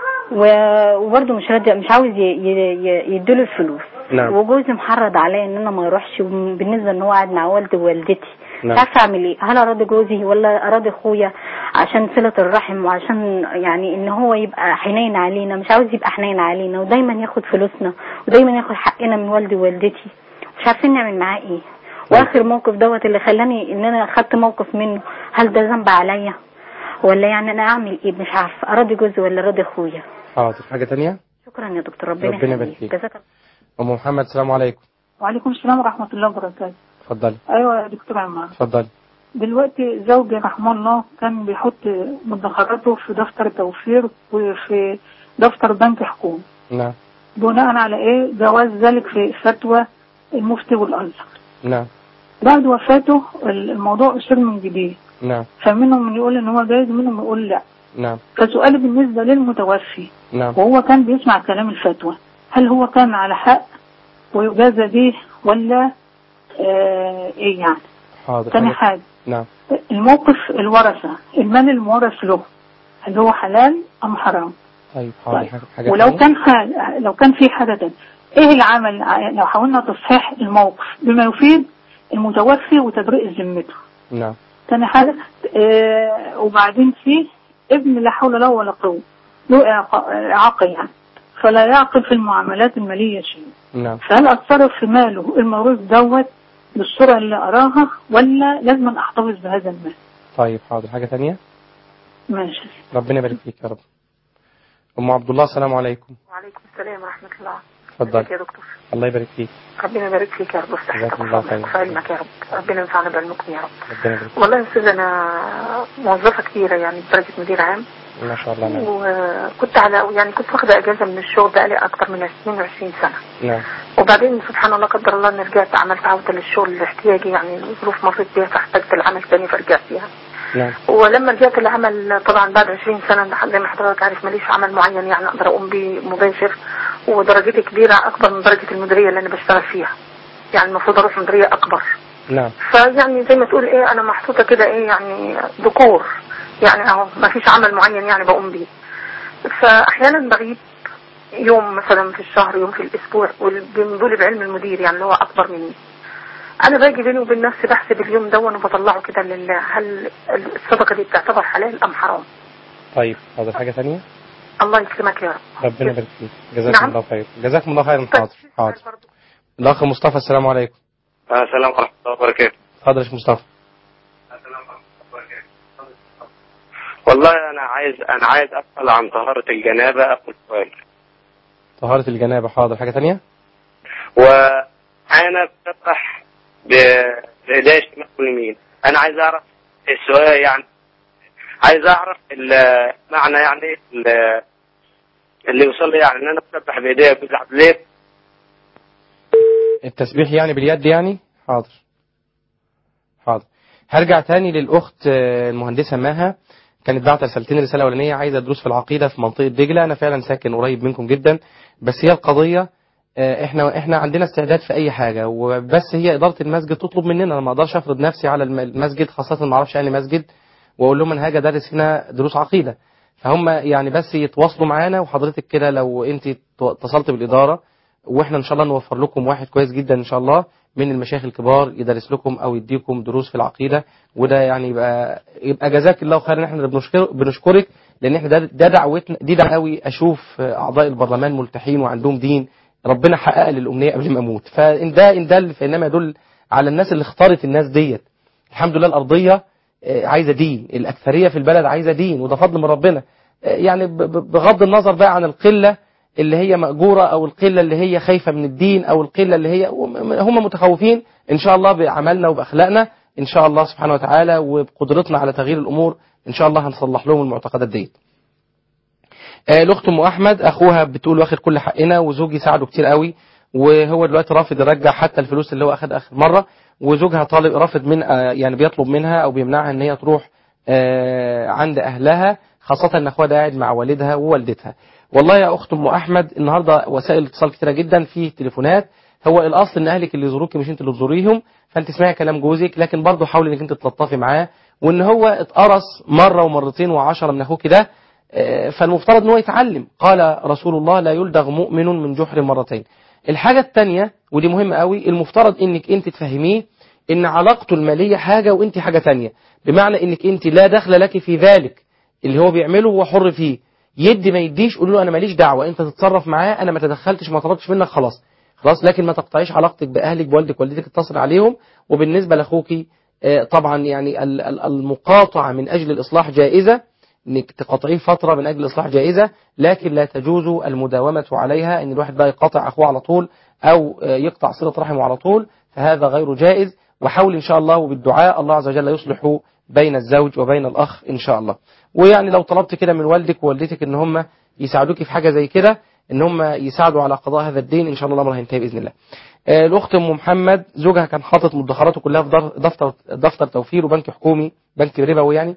و- وبرضه مش راضي مش عاوز ي- ي- ي- يديله الفلوس نعم. وجوزي محرض عليا ان انا ما اروحش بالنسبه ان هو قاعد مع والدي ووالدتي نعم. مش عارفه اعمل ايه هل اراضي جوزي ولا اراضي اخويا عشان صله الرحم وعشان يعني ان هو يبقى حنين علينا مش عاوز يبقى حنين علينا ودايما ياخد فلوسنا ودايما ياخد حقنا من والدي ووالدتي مش عارفين نعمل معاه ايه واخر موقف دوت اللي خلاني ان انا خدت موقف منه هل ده ذنب عليا ولا يعني انا اعمل ايه مش عارفه اراضي جوزي ولا اراضي اخويا حاضر حاجة تانية شكرا يا دكتور ربنا ربنا يبارك يخليك فيك. جزاك الله أم محمد السلام عليكم وعليكم السلام ورحمة الله وبركاته اتفضلي أيوة يا دكتور عمار اتفضلي دلوقتي زوجي رحمه الله كان بيحط مدخراته في دفتر توفير وفي دفتر بنك حكومي نعم بناء على ايه جواز ذلك في فتوى المفتي والازهر نعم بعد وفاته الموضوع أثير من جديد نعم فمنهم من يقول ان هو جايز ومنهم يقول لا نعم فسؤالي بالنسبة للمتوفي نعم وهو كان بيسمع كلام الفتوى هل هو كان على حق ويجازى به ولا آه ايه يعني حاضر تاني حاجة- حاجة نعم الموقف الورثة المال المورث له هل هو حلال أم حرام طيب حاضر طيب. حاجة حاجة ولو تانية؟ كان حاجة لو كان في حاجة تانية ايه العمل ع- لو حاولنا تصحيح الموقف بما يفيد المتوفي وتبرئ ذمته نعم تاني حاجة آه وبعدين في ابن لا حول له ولا قوة له إعاقة- إعاقة يعني فلا يعقل في المعاملات المالية شيء نعم فهل أتصرف في ماله الموروث دوت بالصورة اللي أراها ولا لازم أحتفظ بهذا المال طيب حاضر حاجة تانية ماشي ربنا يبارك فيك يا رب أم عبد الله السلام عليكم وعليكم السلام ورحمة الله اتفضل ازيك يا دكتور الله يبارك فيك ربنا يبارك فيك يا رب ويفتح جزاكم الله خير. في علمك يا رب ربنا ينفعنا بعلمكم يا رب ربنا يبارك والله يا استاذ انا موظفة كبيرة يعني بدرجة مدير عام فيك ما شاء الله نعم وكنت على يعني كنت واخدة اجازة من الشغل بقالي اكتر من 22 سنة نعم وبعدين سبحان الله قدر الله اني رجعت عملت عودة للشغل لاحتياجي يعني الظروف مريت بيها فاحتجت العمل تاني فرجعت فيها نعم ولما رجعت العمل طبعا بعد 20 سنة زي ما حضرتك عارف ماليش عمل معين يعني اقدر اقوم بيه مباشر ودرجتي كبيرة اكبر من درجة المديرية اللي انا بشتغل فيها يعني المفروض اروح مديرية اكبر نعم فيعني زي ما تقول ايه انا محطوطة كده ايه يعني ذكور يعني اهو ما فيش عمل معين يعني بقوم بيه فاحيانا بغيب يوم مثلا في الشهر يوم في الاسبوع وبيمدوا لي بعلم المدير يعني اللي هو اكبر مني انا باجي بيني وبين نفسي بحسب اليوم ده وانا بطلعه كده لله هل الصدقه دي بتعتبر حلال ام حرام طيب حاضر حاجة تانية الله يكرمك يا رب ربنا يبارك فيك جزاكم نعم. الله خير جزاكم الله خيرا حاضر حاضر الأخ مصطفى السلام عليكم السلام ورحمة الله وبركاته اتفضل يا شيخ مصطفى والله أنا عايز أنا عايز أسأل عن طهارة الجنابة أخو السؤال طهارة الجنابة حاضر حاجة تانية وأنا بفتح ب- بإيديا الشمال واليمين أنا عايز أعرف السؤال يعني عايز أعرف ال- معنى يعني ال- اللي يوصل لي يعني إن أنا بفتح بإيديا بزعل ليه التسبيح يعني باليد يعني حاضر حاضر هرجع تاني للأخت آه، المهندسة ماها كانت بعت رسالتين رسالة أولانية عايزة دروس في العقيدة في منطقة دجلة أنا فعلا ساكن قريب منكم جدا بس هي القضية آه، احنا احنا عندنا استعداد في اي حاجه وبس هي اداره المسجد تطلب مننا انا ما اقدرش افرض نفسي على الم- المسجد خاصه ما اعرفش يعني مسجد واقول لهم انا هاجي ادرس هنا دروس عقيده فهم يعني بس يتواصلوا معانا وحضرتك كده لو انت اتصلت بالاداره واحنا ان شاء الله نوفر لكم واحد كويس جدا ان شاء الله من المشايخ الكبار يدرس لكم او يديكم دروس في العقيده وده يعني يبقى يبقى جزاك الله خيرا احنا اللي بنشكر بنشكرك لان احنا ده, ده دعوتنا دي دعوه قوي اشوف اعضاء البرلمان ملتحين وعندهم دين ربنا حقق لي الامنيه قبل ما اموت فان ده ان ده فانما يدل على الناس اللي اختارت الناس ديت الحمد لله الارضيه آه، عايزه دين الاكثريه في البلد عايزه دين وده فضل من ربنا آه، يعني ب- ب- بغض النظر بقى عن القله اللي هي مأجورة أو القلة اللي هي خايفة من الدين أو القلة اللي هي هم متخوفين إن شاء الله بعملنا وبأخلاقنا إن شاء الله سبحانه وتعالى وبقدرتنا على تغيير الأمور إن شاء الله هنصلح لهم المعتقدات ديت آه، الاخت ام احمد اخوها بتقول واخد كل حقنا وزوجي ساعده كتير قوي وهو دلوقتي رافض يرجع حتى الفلوس اللي هو اخد اخر مره وزوجها طالب رافض من آه، يعني بيطلب منها او بيمنعها ان هي تروح آه، عند اهلها خاصه ان اخوها ده قاعد مع والدها ووالدتها والله يا اخت ام احمد النهارده وسائل اتصال كتيره جدا في تليفونات هو الاصل ان اهلك اللي يزوروك مش انت اللي تزوريهم فانت اسمعي كلام جوزك لكن برضه حاولي انك انت تلطفي معاه وان هو اتقرص مره ومرتين وعشرة من اخوك ده آه، فالمفترض ان هو يتعلم قال رسول الله لا يلدغ مؤمن من جحر مرتين الحاجة التانية ودي مهمة قوي المفترض انك انت تفهميه ان علاقته المالية حاجة وانت حاجة تانية بمعنى انك انت لا دخل لك في ذلك اللي هو بيعمله هو حر فيه يدي ما يديش قول له انا ماليش دعوة انت تتصرف معاه انا ما تدخلتش ما طلبتش منك خلاص خلاص لكن ما تقطعيش علاقتك باهلك بوالدك والدتك اتصل عليهم وبالنسبة لاخوكي آه، طبعا يعني ال- ال- المقاطعة من اجل الاصلاح جائزة انك تقاطعيه فترة من اجل الاصلاح جائزة لكن لا تجوز المداومة عليها ان الواحد بقى يقاطع اخوه على طول او آه، يقطع صلة رحمه على طول فهذا غير جائز وحاول ان شاء الله وبالدعاء الله عز وجل يصلح بين الزوج وبين الاخ ان شاء الله ويعني لو طلبت كده من والدك ووالدتك ان هم يساعدوك في حاجة زي كده ان هم يساعدوا على قضاء هذا الدين ان شاء الله الامر هينتهي باذن الله آه، الاخت ام محمد زوجها كان حاطط مدخراته كلها في در- دفتر دفتر توفير وبنك حكومي بنك ربوي يعني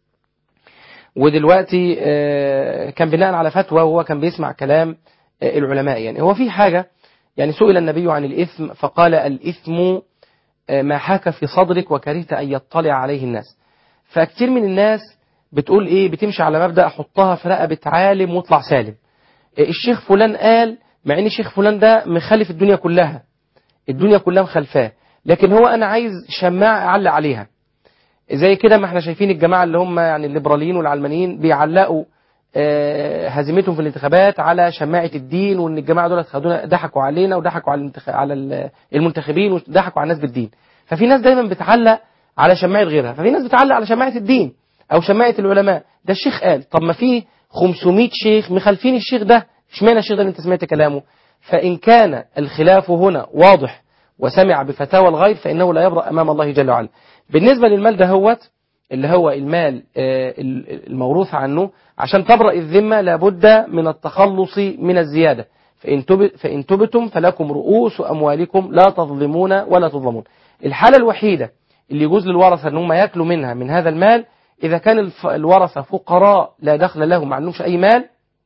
ودلوقتي آه، كان بناء على فتوى وهو كان بيسمع كلام آه، العلماء يعني هو في حاجة يعني سئل النبي عن الإثم فقال الإثم آه، ما حاك في صدرك وكرهت أن يطلع عليه الناس فكتير من الناس بتقول إيه بتمشي على مبدأ أحطها في رقبة عالم واطلع سالم آه، الشيخ فلان قال مع ان الشيخ فلان ده مخالف الدنيا كلها الدنيا كلها مخالفاه لكن هو انا عايز شماعه اعلق عليها زي كده ما احنا شايفين الجماعه اللي هم يعني الليبراليين والعلمانيين بيعلقوا آه، هزيمتهم في الانتخابات على شماعه الدين وان الجماعه دول خدونا ضحكوا علينا وضحكوا على المنتخ... على ال- المنتخبين وضحكوا على الناس بالدين ففي ناس دايما بتعلق على شماعه غيرها ففي ناس بتعلق على شماعه الدين او شماعه العلماء ده الشيخ قال طب ما في 500 شيخ مخالفين الشيخ ده اشمعنى الشيخ ده اللي انت سمعت كلامه فان كان الخلاف هنا واضح وسمع بفتاوى الغير فانه لا يبرأ امام الله جل وعلا بالنسبه للمال ده هوت اللي هو المال آه، الموروث عنه عشان تبرأ الذمة لابد من التخلص من الزيادة فإن, تب فإن تبتم فلكم رؤوس أموالكم لا تظلمون ولا تظلمون الحالة الوحيدة اللي يجوز للورثة أن هم يأكلوا منها من هذا المال إذا كان الف- الورثة فقراء لا دخل لهم ما عندهمش أي مال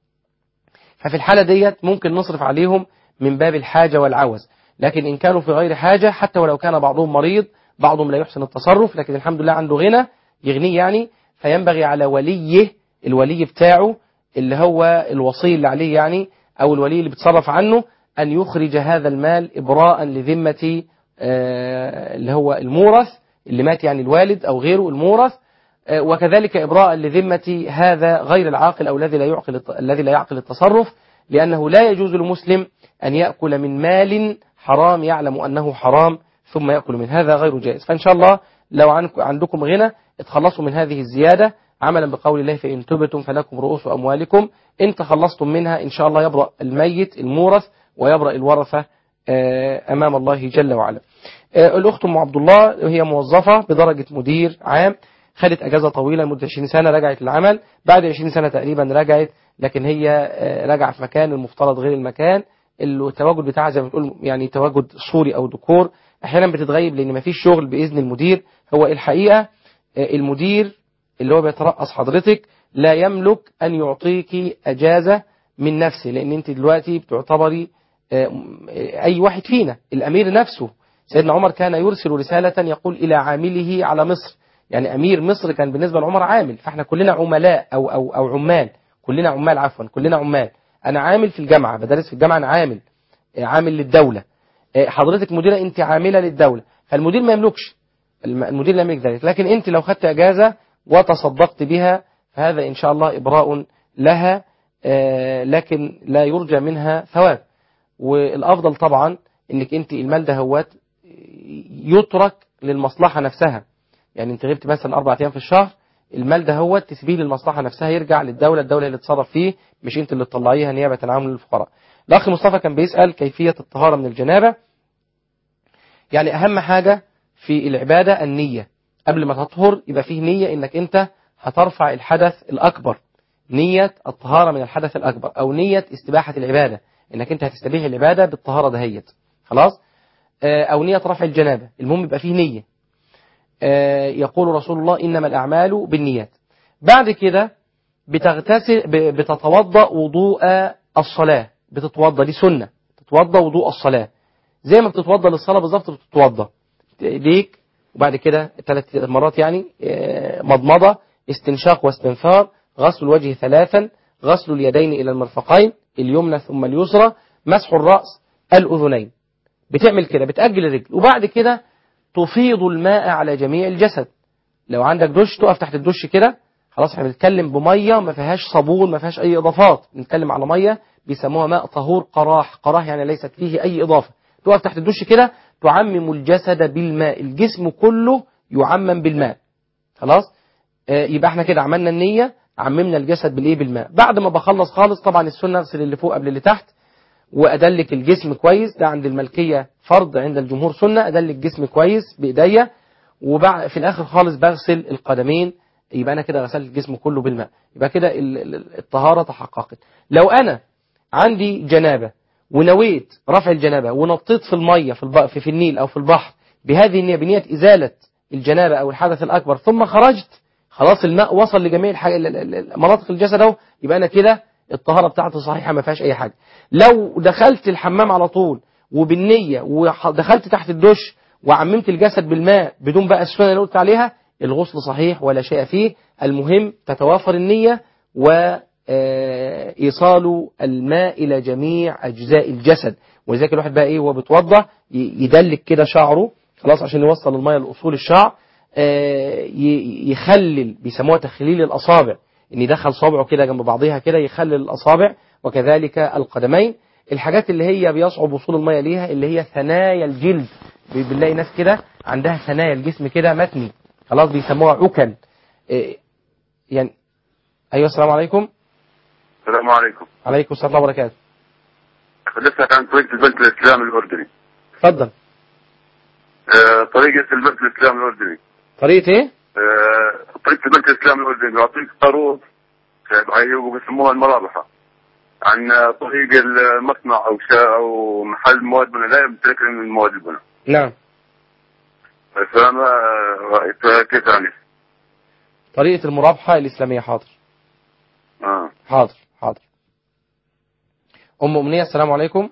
ففي الحالة ديت ممكن نصرف عليهم من باب الحاجة والعوز لكن إن كانوا في غير حاجة حتى ولو كان بعضهم مريض بعضهم لا يحسن التصرف لكن الحمد لله عنده غنى يغنيه يعني فينبغي على وليه الولي بتاعه اللي هو الوصي اللي عليه يعني أو الولي اللي بيتصرف عنه أن يخرج هذا المال إبراء لذمة آه، اللي هو المورث اللي مات يعني الوالد أو غيره المورث آه، وكذلك إبراء لذمة هذا غير العاقل أو الذي لا يعقل الت- الذي لا يعقل التصرف لأنه لا يجوز لمسلم أن يأكل من مال حرام يعلم أنه حرام ثم يأكل من هذا غير جائز فإن شاء الله لو عنك- عندكم غنى اتخلصوا من هذه الزيادة عملا بقول الله فإن تبتم فلكم رؤوس أموالكم إن تخلصتم منها إن شاء الله يبرأ الميت المورث ويبرأ الورثة آه، أمام الله جل وعلا آه، الأخت أم عبد الله هي موظفة بدرجة مدير عام خدت أجازة طويلة لمدة 20 سنة رجعت للعمل بعد 20 سنة تقريبا رجعت لكن هي آه، راجعة في مكان المفترض غير المكان التواجد بتاعها زي ما بتقول يعني تواجد صوري أو ديكور أحيانا بتتغيب لأن مفيش شغل بإذن المدير هو الحقيقة آه، المدير اللي هو بيترأس حضرتك لا يملك أن يعطيك أجازة من نفسه لأن أنت دلوقتي بتعتبري آه، أي واحد فينا الأمير نفسه سيدنا عمر كان يرسل رسالة يقول إلى عامله على مصر يعني أمير مصر كان بالنسبة لعمر عامل فإحنا كلنا عملاء أو, أو, أو عمال كلنا عمال عفوا كلنا عمال أنا عامل في الجامعة بدرس في الجامعة أنا عامل آه، عامل للدولة آه، حضرتك مديرة أنت عاملة للدولة فالمدير ما يملكش الم- المدير لا يملك ذلك لكن أنت لو خدت أجازة وتصدقت بها فهذا إن شاء الله إبراء لها آه، لكن لا يرجى منها ثواب والأفضل طبعا أنك أنت المال ده هوات يترك للمصلحة نفسها يعني أنت غبت مثلا أربع أيام في الشهر المال ده هو تسبيل للمصلحة نفسها يرجع للدولة الدولة اللي تتصرف فيه مش أنت اللي تطلعيها نيابة عنهم للفقراء الأخ مصطفى كان بيسأل كيفية الطهارة من الجنابة يعني أهم حاجة في العبادة النية قبل ما تطهر يبقى فيه نية انك انت هترفع الحدث الاكبر نية الطهارة من الحدث الأكبر أو نية استباحة العبادة إنك أنت هتستبيح العبادة بالطهارة دهيت خلاص آه، أو نية رفع الجنابة المهم يبقى فيه نية آه، يقول رسول الله إنما الأعمال بالنيات بعد كده بتغتسل ب- بتتوضأ وضوء الصلاة بتتوضأ دي سنة تتوضأ وضوء الصلاة زي ما بتتوضأ للصلاة بالظبط بتتوضأ ليك وبعد كده ثلاث مرات يعني آه، مضمضة استنشاق واستنثار غسل الوجه ثلاثا غسل اليدين إلى المرفقين اليمنى ثم اليسرى مسح الرأس الأذنين بتعمل كده بتأجل الرجل وبعد كده تفيض الماء على جميع الجسد لو عندك دش تقف تحت الدش كده خلاص احنا بنتكلم بميه ما فيهاش صابون ما فيهاش اي اضافات بنتكلم على ميه بيسموها ماء طهور قراح قراح يعني ليست فيه اي اضافه تقف تحت الدش كده تعمم الجسد بالماء الجسم كله يعمم بالماء خلاص آه، يبقى احنا كده عملنا النيه عممنا الجسد بالايه بالماء بعد ما بخلص خالص طبعا السنه اغسل اللي فوق قبل اللي تحت وادلك الجسم كويس ده عند الملكيه فرض عند الجمهور سنه ادلك الجسم كويس بايديا وبعد في الاخر خالص بغسل القدمين يبقى انا كده غسلت الجسم كله بالماء يبقى كده ال- ال- الطهاره تحققت لو انا عندي جنابه ونويت رفع الجنابه ونطيت في الميه في, الب... في في النيل او في البحر بهذه النيه بنيه ازاله الجنابه او الحدث الاكبر ثم خرجت خلاص الماء وصل لجميع الحاجة ال- ال- ال- مناطق الجسد اهو يبقى انا كده الطهاره بتاعتي صحيحه ما فيهاش اي حاجه لو دخلت الحمام على طول وبالنيه ودخلت تحت الدش وعممت الجسد بالماء بدون بقى السنه اللي قلت عليها الغسل صحيح ولا شيء فيه المهم تتوافر النيه و آه، ايصال الماء الى جميع اجزاء الجسد ولذلك الواحد بقى ايه وهو بيتوضا ي- يدلك كده شعره خلاص عشان يوصل الميه لاصول الشعر آه، ي- يخلل بيسموها تخليل الاصابع ان يدخل صابعه كده جنب بعضيها كده يخلل الاصابع وكذلك القدمين الحاجات اللي هي بيصعب وصول الميه ليها اللي هي ثنايا الجلد بي- بنلاقي ناس كده عندها ثنايا الجسم كده متني خلاص بيسموها عكل إيه، يعني ايوه السلام عليكم السلام عليكم عليكم السلام ورحمه الله وبركاته حدثت عن طريقة البنك الإسلامي الأردني اتفضل آه، طريقة البنك الإسلامي الأردني طريقه ايه آه، طريقة البنك الإسلامي الأردني بيعطيك قروض آه، هي بيسموها المرابحة عن آه، طريق المصنع أو شا أو محل مواد بناء لا يمتلك من مواد البناء نعم فما رأيت كيف يعني طريقه المرابحه الاسلاميه حاضر آه. حاضر حاضر ام امنيه السلام عليكم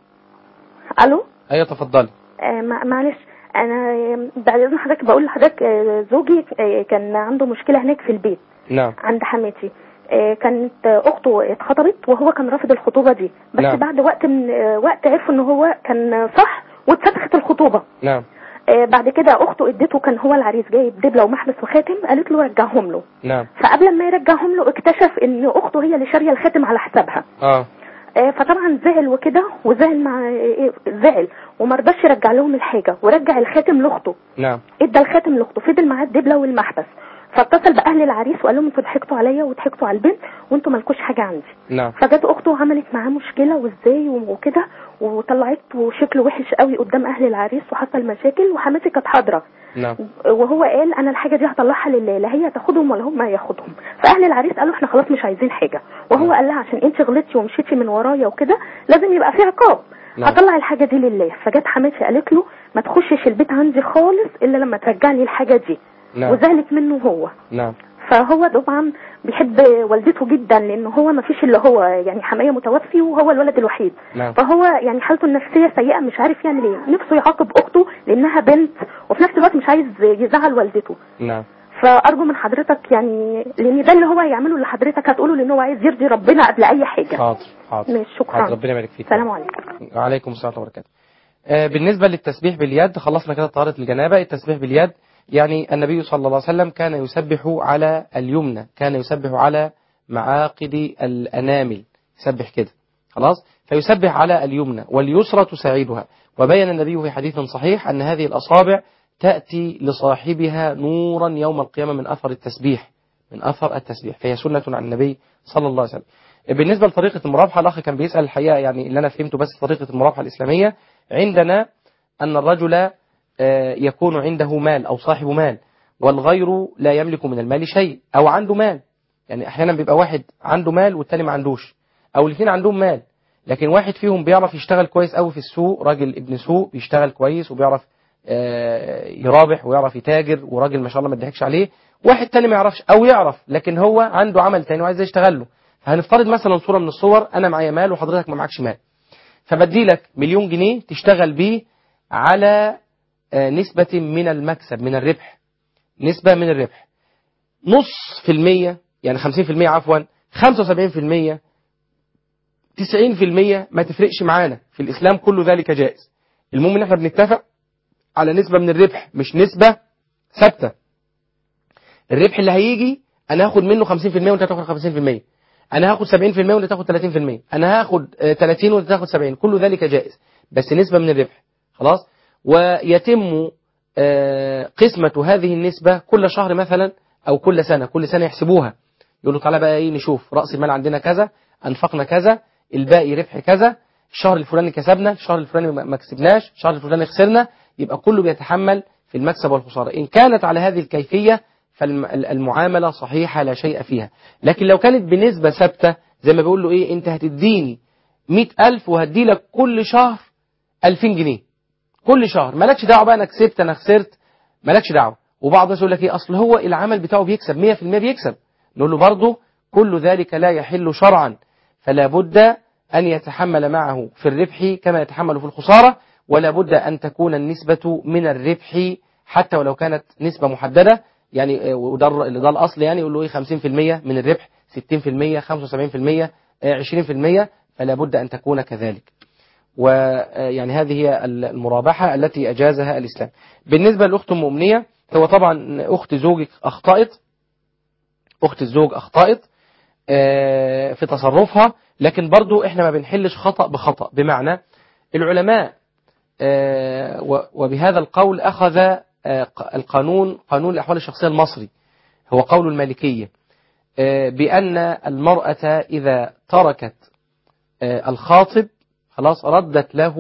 الو ايوه تفضلي آه مع- معلش انا آه، بعد اذن حضرتك بقول لحضرتك آه، زوجي آه، كان عنده مشكله هناك في البيت نعم عند حماتي آه، كانت آه، اخته اتخطبت وهو كان رافض الخطوبه دي بس نعم. بعد وقت من آه، وقت عرفوا ان هو كان صح واتفتحت الخطوبه نعم آه، بعد كده اخته اديته كان هو العريس جايب دبله ومحبس وخاتم قالت له رجعهم له نعم فقبل ما يرجعهم له اكتشف ان اخته هي اللي شاريه الخاتم على حسابها اه آه، فطبعا زعل وكده وزعل مع آه، زعل وما رضاش يرجع لهم الحاجه ورجع الخاتم لاخته نعم ادى الخاتم لاخته فضل معاه الدبله والمحبس فاتصل باهل العريس وقال لهم انتوا ضحكتوا عليا وضحكتوا على البنت وانتوا مالكوش حاجه عندي نعم فجت اخته وعملت معاه مشكله وازاي وكده وطلعت وشكله وحش قوي قدام اهل العريس وحصل مشاكل وحماتي كانت حاضره نعم وهو قال انا الحاجه دي هطلعها لله لا هي تاخدهم ولا هم ياخدهم فاهل العريس قالوا احنا خلاص مش عايزين حاجه وهو قال لها عشان انت غلطتي ومشيتي من ورايا وكده لازم يبقى في عقاب نعم. هطلع الحاجه دي لله فجت حماتي قالت له ما تخشش البيت عندي خالص الا لما ترجع لي الحاجه دي نعم وزعلت منه هو نعم فهو طبعا بيحب والدته جدا لان هو ما فيش الا هو يعني حمايه متوفي وهو الولد الوحيد نعم فهو يعني حالته النفسيه سيئه مش عارف يعمل ايه نفسه يعاقب اخته لانها بنت وفي نفس الوقت مش عايز يزعل والدته نعم فارجو من حضرتك يعني لان ده اللي هو هيعمله اللي حضرتك هتقوله لان هو عايز يرضي ربنا قبل اي حاجه حاضر حاضر ماشي شكرا حاضر ربنا يبارك فيك السلام عليكم وعليكم السلام ورحمه الله وبركاته آه، بالنسبة للتسبيح باليد خلصنا كده طهارة الجنابة التسبيح باليد يعني النبي صلى الله عليه وسلم كان يسبح على اليمنى كان يسبح على معاقد الأنامل يسبح كده خلاص فيسبح على اليمنى واليسرى تساعدها وبين النبي في حديث صحيح أن هذه الأصابع تأتي لصاحبها نورا يوم القيامة من أثر التسبيح من أثر التسبيح فهي سنة عن النبي صلى الله عليه وسلم بالنسبة لطريقة المرابحة الأخ كان بيسأل الحقيقة يعني اللي أنا فهمته بس طريقة المرابحة الإسلامية عندنا أن الرجل آه، يكون عنده مال أو صاحب مال والغير لا يملك من المال شيء أو عنده مال يعني احيانا بيبقى واحد عنده مال والتاني ما عندوش او الاثنين عندهم مال لكن واحد فيهم بيعرف يشتغل كويس قوي في السوق راجل ابن سوق بيشتغل كويس وبيعرف آه، يرابح ويعرف يتاجر وراجل ما شاء الله ما تضحكش عليه واحد تاني ما يعرفش او يعرف لكن هو عنده عمل تاني وعايز يشتغل له فهنفترض مثلا صورة من الصور انا معايا مال وحضرتك ما معكش مال فبدي لك مليون جنيه تشتغل بيه على آه، نسبة من المكسب من الربح نسبة من الربح نص في المية يعني خمسين في المية عفوا خمسة وسبعين في المية تسعين في المية ما تفرقش معانا في الإسلام كل ذلك جائز المهم إن احنا بنتفق على نسبة من الربح مش نسبة ثابتة الربح اللي هيجي أنا هاخد منه 50% وأنت هتاخد 50% أنا هاخد 70% وأنت تاخد 30% أنا هاخد آه، 30 وأنت تاخد 70 كل ذلك جائز بس نسبة من الربح خلاص ويتم آه، قسمة هذه النسبة كل شهر مثلا أو كل سنة كل سنة يحسبوها يقولوا تعالى بقى ايه نشوف رأس المال عندنا كذا أنفقنا كذا الباقي ربح كذا الشهر الفلاني كسبنا الشهر الفلاني ما ما كسبناش الشهر الفلاني خسرنا يبقى كله بيتحمل في المكسب والخسارة إن كانت على هذه الكيفية فالمعاملة صحيحة لا شيء فيها لكن لو كانت بنسبة ثابتة زي ما بيقول له إيه أنت هتديني مئة ألف وهدي لك كل شهر ألفين جنيه كل شهر مالكش دعوة بقى أنا كسبت أنا خسرت مالكش دعوة وبعض الناس يقول لك إيه أصل هو العمل بتاعه بيكسب 100% بيكسب نقول له برضه كل ذلك لا يحل شرعا فلا بد أن يتحمل معه في الربح كما يتحمل في الخسارة ولا بد أن تكون النسبة من الربح حتى ولو كانت نسبة محددة يعني آه، وده الر- اللي ده الأصل يعني يقول له إيه 50% من الربح 60% 75% آه، 20% فلا بد أن تكون كذلك ويعني هذه هي المرابحة التي أجازها الإسلام بالنسبة للأخت أم أمنية هو طبعا أخت زوجك أخطأت أخت الزوج أخطأت آه، في تصرفها لكن برضو احنا ما بنحلش خطأ بخطأ بمعنى العلماء آه، و- وبهذا القول أخذ آه، ق- القانون قانون الأحوال الشخصية المصري هو قول المالكية آه، بأن المرأة إذا تركت آه، الخاطب خلاص ردت له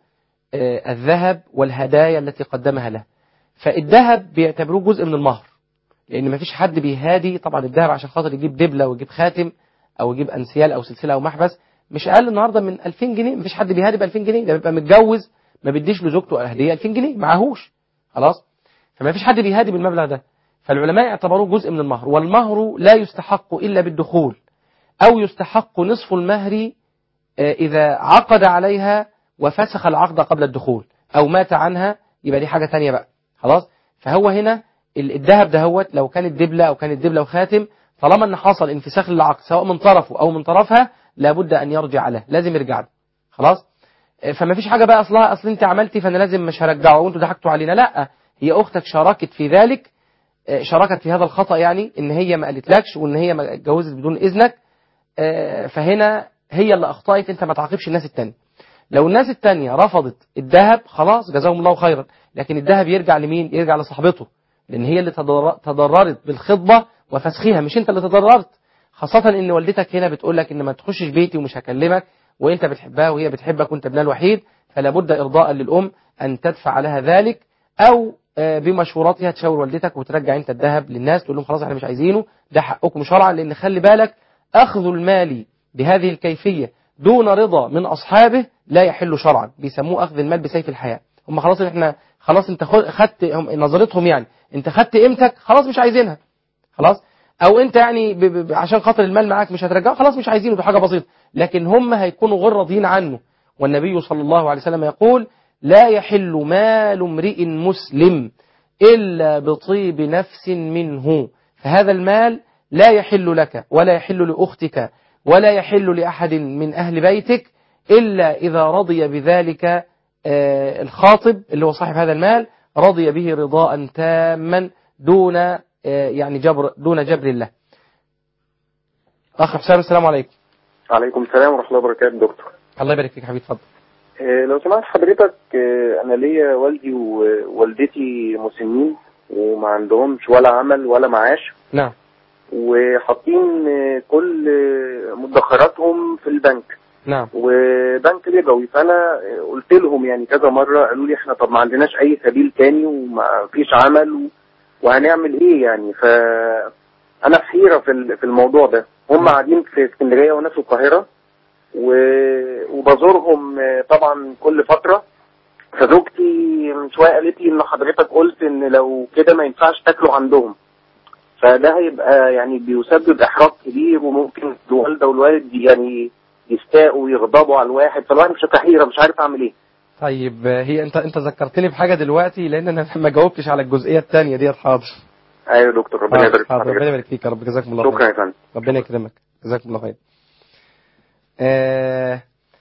آه، الذهب والهدايا التي قدمها له فالذهب بيعتبروه جزء من المهر لأن ما فيش حد بيهادي طبعا الذهب عشان خاطر يجيب دبلة ويجيب خاتم أو يجيب أنسيال أو سلسلة أو محبس مش أقل النهاردة من 2000 جنيه ما فيش حد بيهادي ب 2000 جنيه ده بيبقى متجوز ما بيديش لزوجته هدية 2000 جنيه معهوش خلاص فما فيش حد بيهادي بالمبلغ ده فالعلماء اعتبروه جزء من المهر والمهر لا يستحق إلا بالدخول أو يستحق نصف المهر آه، إذا عقد عليها وفسخ العقد قبل الدخول أو مات عنها يبقى دي حاجة تانية بقى خلاص فهو هنا ال- الذهب دهوت لو كانت دبلة أو كانت دبلة وخاتم طالما أن حصل انفساخ للعقد سواء من طرفه أو من طرفها لابد أن يرجع له لازم يرجع له خلاص آه، فما فيش حاجة بقى أصلها أصل أنت عملتي فأنا لازم مش هرجعه وأنتوا ضحكتوا علينا لا هي أختك شاركت في ذلك آه، شاركت في هذا الخطأ يعني إن هي ما قالتلكش وإن هي ما اتجوزت بدون إذنك آه، فهنا هي اللي أخطأت أنت ما تعاقبش الناس التانية لو الناس التانية رفضت الذهب خلاص جزاهم الله خيرا لكن الذهب يرجع لمين يرجع لصاحبته لأن هي اللي تضر- تضررت بالخطبة وفسخها مش أنت اللي تضررت خاصة إن والدتك هنا بتقول لك إن ما تخشش بيتي ومش هكلمك وأنت بتحبها وهي بتحبك وأنت ابنها الوحيد فلا بد إرضاء للأم أن تدفع لها ذلك أو آه، بمشوراتها تشاور والدتك وترجع أنت الذهب للناس تقول لهم خلاص احنا مش عايزينه ده حقكم شرعا لأن خلي بالك أخذ المال بهذه الكيفية دون رضا من أصحابه لا يحل شرعا بيسموه أخذ المال بسيف الحياة هم خلاص احنا خلاص انت خد- خدت هم نظرتهم يعني انت خدت قيمتك خلاص مش عايزينها خلاص او انت يعني ب ب عشان خاطر المال معاك مش هترجعه خلاص مش عايزينه ده حاجه بسيطه لكن هم هيكونوا غير راضيين عنه والنبي صلى الله عليه وسلم يقول لا يحل مال امرئ مسلم الا بطيب نفس منه فهذا المال لا يحل لك ولا يحل لاختك ولا يحل لاحد من اهل بيتك الا اذا رضي بذلك آه، الخاطب اللي هو صاحب هذا المال رضي به رضاء تاما دون آه، يعني جبر دون جبر الله اخ حسام السلام عليكم عليكم السلام ورحمة الله وبركاته دكتور الله يبارك فيك يا حبيبي اتفضل آه، لو سمحت حضرتك آه، أنا ليا والدي ووالدتي مسنين وما عندهمش ولا عمل ولا معاش نعم وحاطين آه، كل آه، مدخراتهم في البنك نعم وبنك ربوي فأنا آه، قلت لهم يعني كذا مرة قالوا لي احنا طب ما عندناش أي سبيل تاني وما فيش عمل و- وهنعمل ايه يعني ف انا في حيره في ال- في الموضوع ده هم قاعدين في اسكندريه وانا في القاهره و... وبزورهم آه، طبعا كل فتره فزوجتي من شويه قالت لي ان حضرتك قلت ان لو كده ما ينفعش تاكلوا عندهم فده هيبقى يعني بيسبب احراج كبير وممكن الوالده والوالد يعني يستاءوا ويغضبوا على الواحد فالواحد مش في حيره مش عارف اعمل ايه طيب آه، هي انت انت ذكرتني بحاجه دلوقتي لان انا ما جاوبتش على الجزئيه الثانيه ديت حاضر ايوه يا دكتور ربنا حاضر، يبارك في حاضر، ربنا حضرتك يبارك فيك يا رب جزاكم الله شكرا خير يا فندم ربنا يكرمك جزاكم الله خير آه،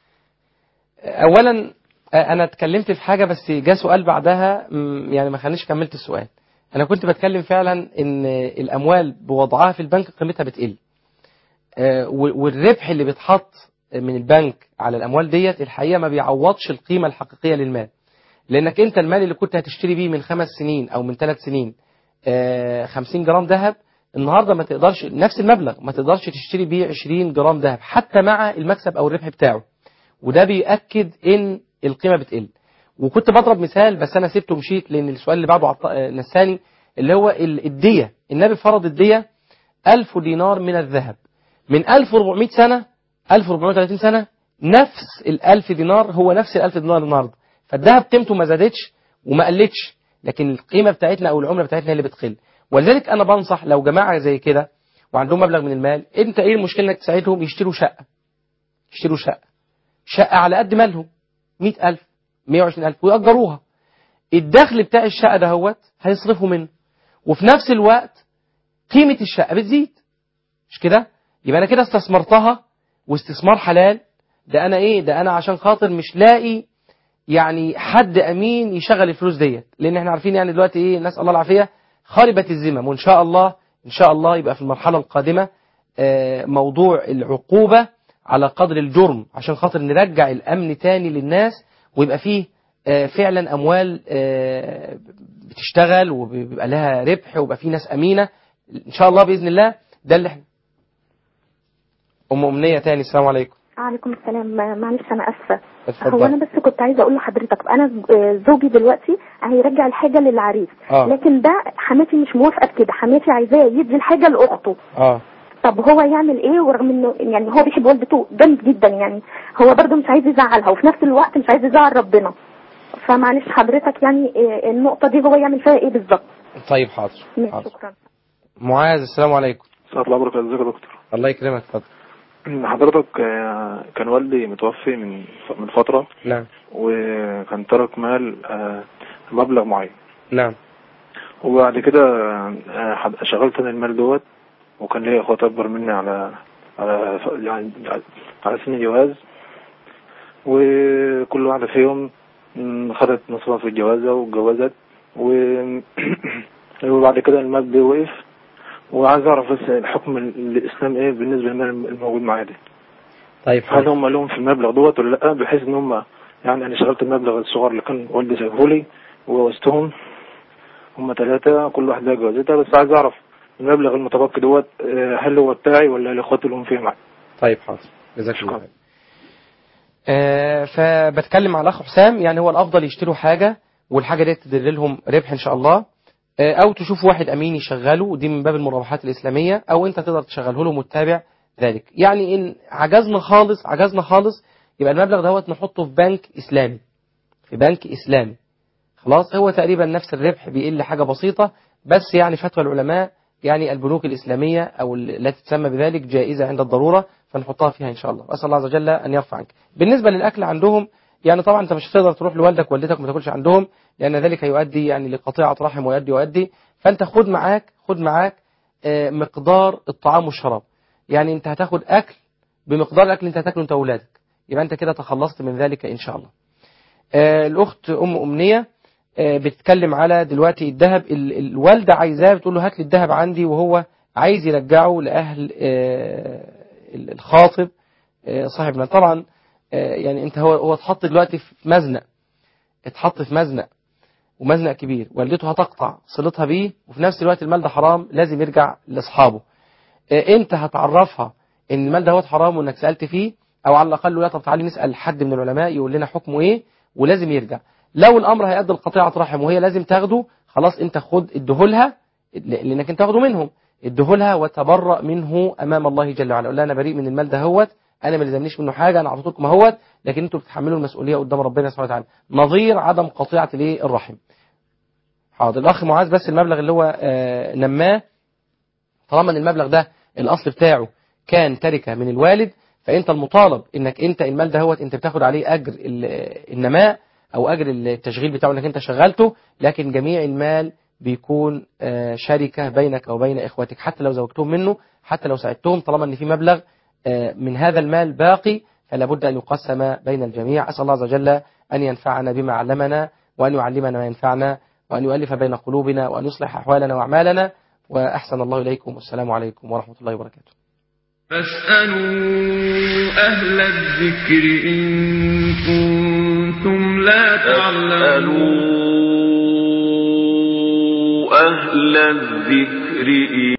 اولا آه، انا اتكلمت في حاجه بس جاء سؤال بعدها مم، يعني ما خلانيش كملت السؤال انا كنت بتكلم فعلا ان الاموال بوضعها في البنك قيمتها بتقل آه، و- والربح اللي بيتحط من البنك على الاموال ديت الحقيقه ما بيعوضش القيمه الحقيقيه للمال لانك انت المال اللي كنت هتشتري بيه من خمس سنين او من ثلاث سنين آه، 50 جرام ذهب النهارده ما تقدرش نفس المبلغ ما تقدرش تشتري بيه 20 جرام ذهب حتى مع المكسب او الربح بتاعه وده بيأكد ان القيمه بتقل وكنت بضرب مثال بس انا سبته ومشيت لان السؤال اللي بعده عط- آه، نساني اللي هو ال- الديه النبي فرض الديه 1000 دينار من الذهب من 1400 سنه 1430 سنه نفس ال 1000 دينار هو نفس ال 1000 دينار النهارده فالذهب قيمته ما زادتش وما قلتش لكن القيمه بتاعتنا او العمله بتاعتنا هي اللي بتقل ولذلك انا بنصح لو جماعه زي كده وعندهم مبلغ من المال انت ايه المشكله انك تساعدهم يشتروا شقه يشتروا شقه شقه على قد مالهم 100000 120000 ويأجروها الدخل بتاع الشقه دهوت هيصرفوا منه وفي نفس الوقت قيمه الشقه بتزيد مش كده يبقى انا كده استثمرتها واستثمار حلال ده انا ايه ده انا عشان خاطر مش لاقي يعني حد امين يشغل الفلوس ديت لان احنا عارفين يعني دلوقتي ايه نسال الله العافيه خربت الذمم وان شاء الله ان شاء الله يبقى في المرحله القادمه آه، موضوع العقوبه على قدر الجرم عشان خاطر نرجع الامن تاني للناس ويبقى فيه آه، فعلا اموال آه، بتشتغل وبيبقى لها ربح ويبقى فيه ناس امينه ان شاء الله باذن الله ده اللي احنا ام امنيه تاني السلام عليكم عليكم السلام ما- معلش انا اسفه اتفضل. هو انا بس كنت عايزه اقول لحضرتك انا ز- آه، زوجي دلوقتي هيرجع الحاجه للعريس آه. لكن ده حماتي مش موافقه بكده حماتي عايزاه يدي الحاجه لاخته اه طب هو يعمل ايه ورغم انه يعني هو بيحب والدته جامد جدا يعني هو برضه مش عايز يزعلها وفي نفس الوقت مش عايز يزعل ربنا فمعلش حضرتك يعني آه، النقطه دي هو يعمل فيها ايه بالظبط طيب حاضر ماشي، حاضر شكرا معاذ السلام عليكم السلام الله وبركاته ازيك يا دكتور الله يكرمك اتفضل حضرتك آه، كان والدي متوفي من من فترة نعم وكان ترك مال آه، مبلغ معين نعم وبعد كده آه، حد- شغلت انا المال دوت وكان ليا اخوات اكبر مني على على ف- يعني على سن جواز وكل واحدة فيهم م، خدت نصيبها في الجوازة واتجوزت و- وبعد كده المال ده وقف وعايز اعرف بس الحكم ال- الاسلام ايه بالنسبة للمال الموجود معايا ده طيب هل هم لهم في المبلغ دوت ولا لا بحيث ان هم يعني انا شغلت المبلغ الصغير اللي كان والدي سايبه لي وجوزتهم هم ثلاثة كل واحدة جوزتها بس عايز اعرف المبلغ المتبقي دوت آه، هل هو بتاعي ولا لاخواتي اللي هم فيه معايا طيب حاضر جزاك الله خير آه فبتكلم مع الاخ حسام يعني هو الافضل يشتروا حاجه والحاجه دي تدر لهم ربح ان شاء الله آه او تشوف واحد امين يشغله ودي من باب المرابحات الاسلاميه او انت تقدر تشغله له وتتابع ذلك يعني ان عجزنا خالص عجزنا خالص يبقى المبلغ دوت نحطه في بنك اسلامي في بنك اسلامي خلاص هو تقريبا نفس الربح بيقل حاجه بسيطه بس يعني فتوى العلماء يعني البنوك الإسلامية أو التي تسمى بذلك جائزة عند الضرورة فنحطها فيها إن شاء الله وأسأل الله عز وجل أن يرفع عنك بالنسبة للأكل عندهم يعني طبعا أنت مش هتقدر تروح لوالدك ووالدتك وما تاكلش عندهم لأن ذلك هيؤدي يعني لقطيعة رحم ويؤدي ويؤدي فأنت خد معاك خد معاك آه، مقدار الطعام والشراب يعني أنت هتاخد أكل بمقدار الأكل اللي أنت هتاكله أنت وأولادك يبقى أنت كده تخلصت من ذلك إن شاء الله آه، الأخت أم أمنية آه، بتتكلم على دلوقتي الذهب ال- الوالدة عايزاه بتقول له هات لي الذهب عندي وهو عايز يرجعه لأهل آه، الخاطب آه، صاحب المال طبعا آه، يعني انت هو هو اتحط دلوقتي في مزنق اتحط في مزنق ومزنق كبير والدته هتقطع صلتها بيه وفي نفس الوقت المال ده حرام لازم يرجع لاصحابه آه، انت هتعرفها ان المال ده هو حرام وانك سالت فيه او على الاقل لا طب تعالي نسال حد من العلماء يقول لنا حكمه ايه ولازم يرجع لو الامر هيؤدي لقطيعه رحم وهي لازم تاخده خلاص انت خد اديهولها لانك انت تاخده منهم ادهولها وتبرأ منه امام الله جل وعلا قول لها انا بريء من المال ده هوت انا ما لزمنيش منه حاجه انا اعطيت لكم اهوت لكن انتوا بتتحملوا المسؤوليه قدام ربنا سبحانه وتعالى نظير عدم قطيعه الايه الرحم حاضر الاخ معاذ بس المبلغ اللي هو آه، نماه طالما ان المبلغ ده الاصل بتاعه كان تركه من الوالد فانت المطالب انك انت المال ده هوت انت بتاخد عليه اجر ال- النماء او اجر التشغيل بتاعه انك انت شغلته لكن جميع المال بيكون آه، شركه بينك او بين اخواتك حتى لو زوجتهم منه حتى لو ساعدتهم طالما ان في مبلغ آه، من هذا المال باقي فلا بد ان يقسم بين الجميع اسال الله عز وجل ان ينفعنا بما علمنا وان يعلمنا ما ينفعنا وان يؤلف بين قلوبنا وان يصلح احوالنا واعمالنا واحسن الله اليكم والسلام عليكم ورحمه الله وبركاته فاسألوا أهل الذكر إن كنتم لا تعلمون أهل الذكر إن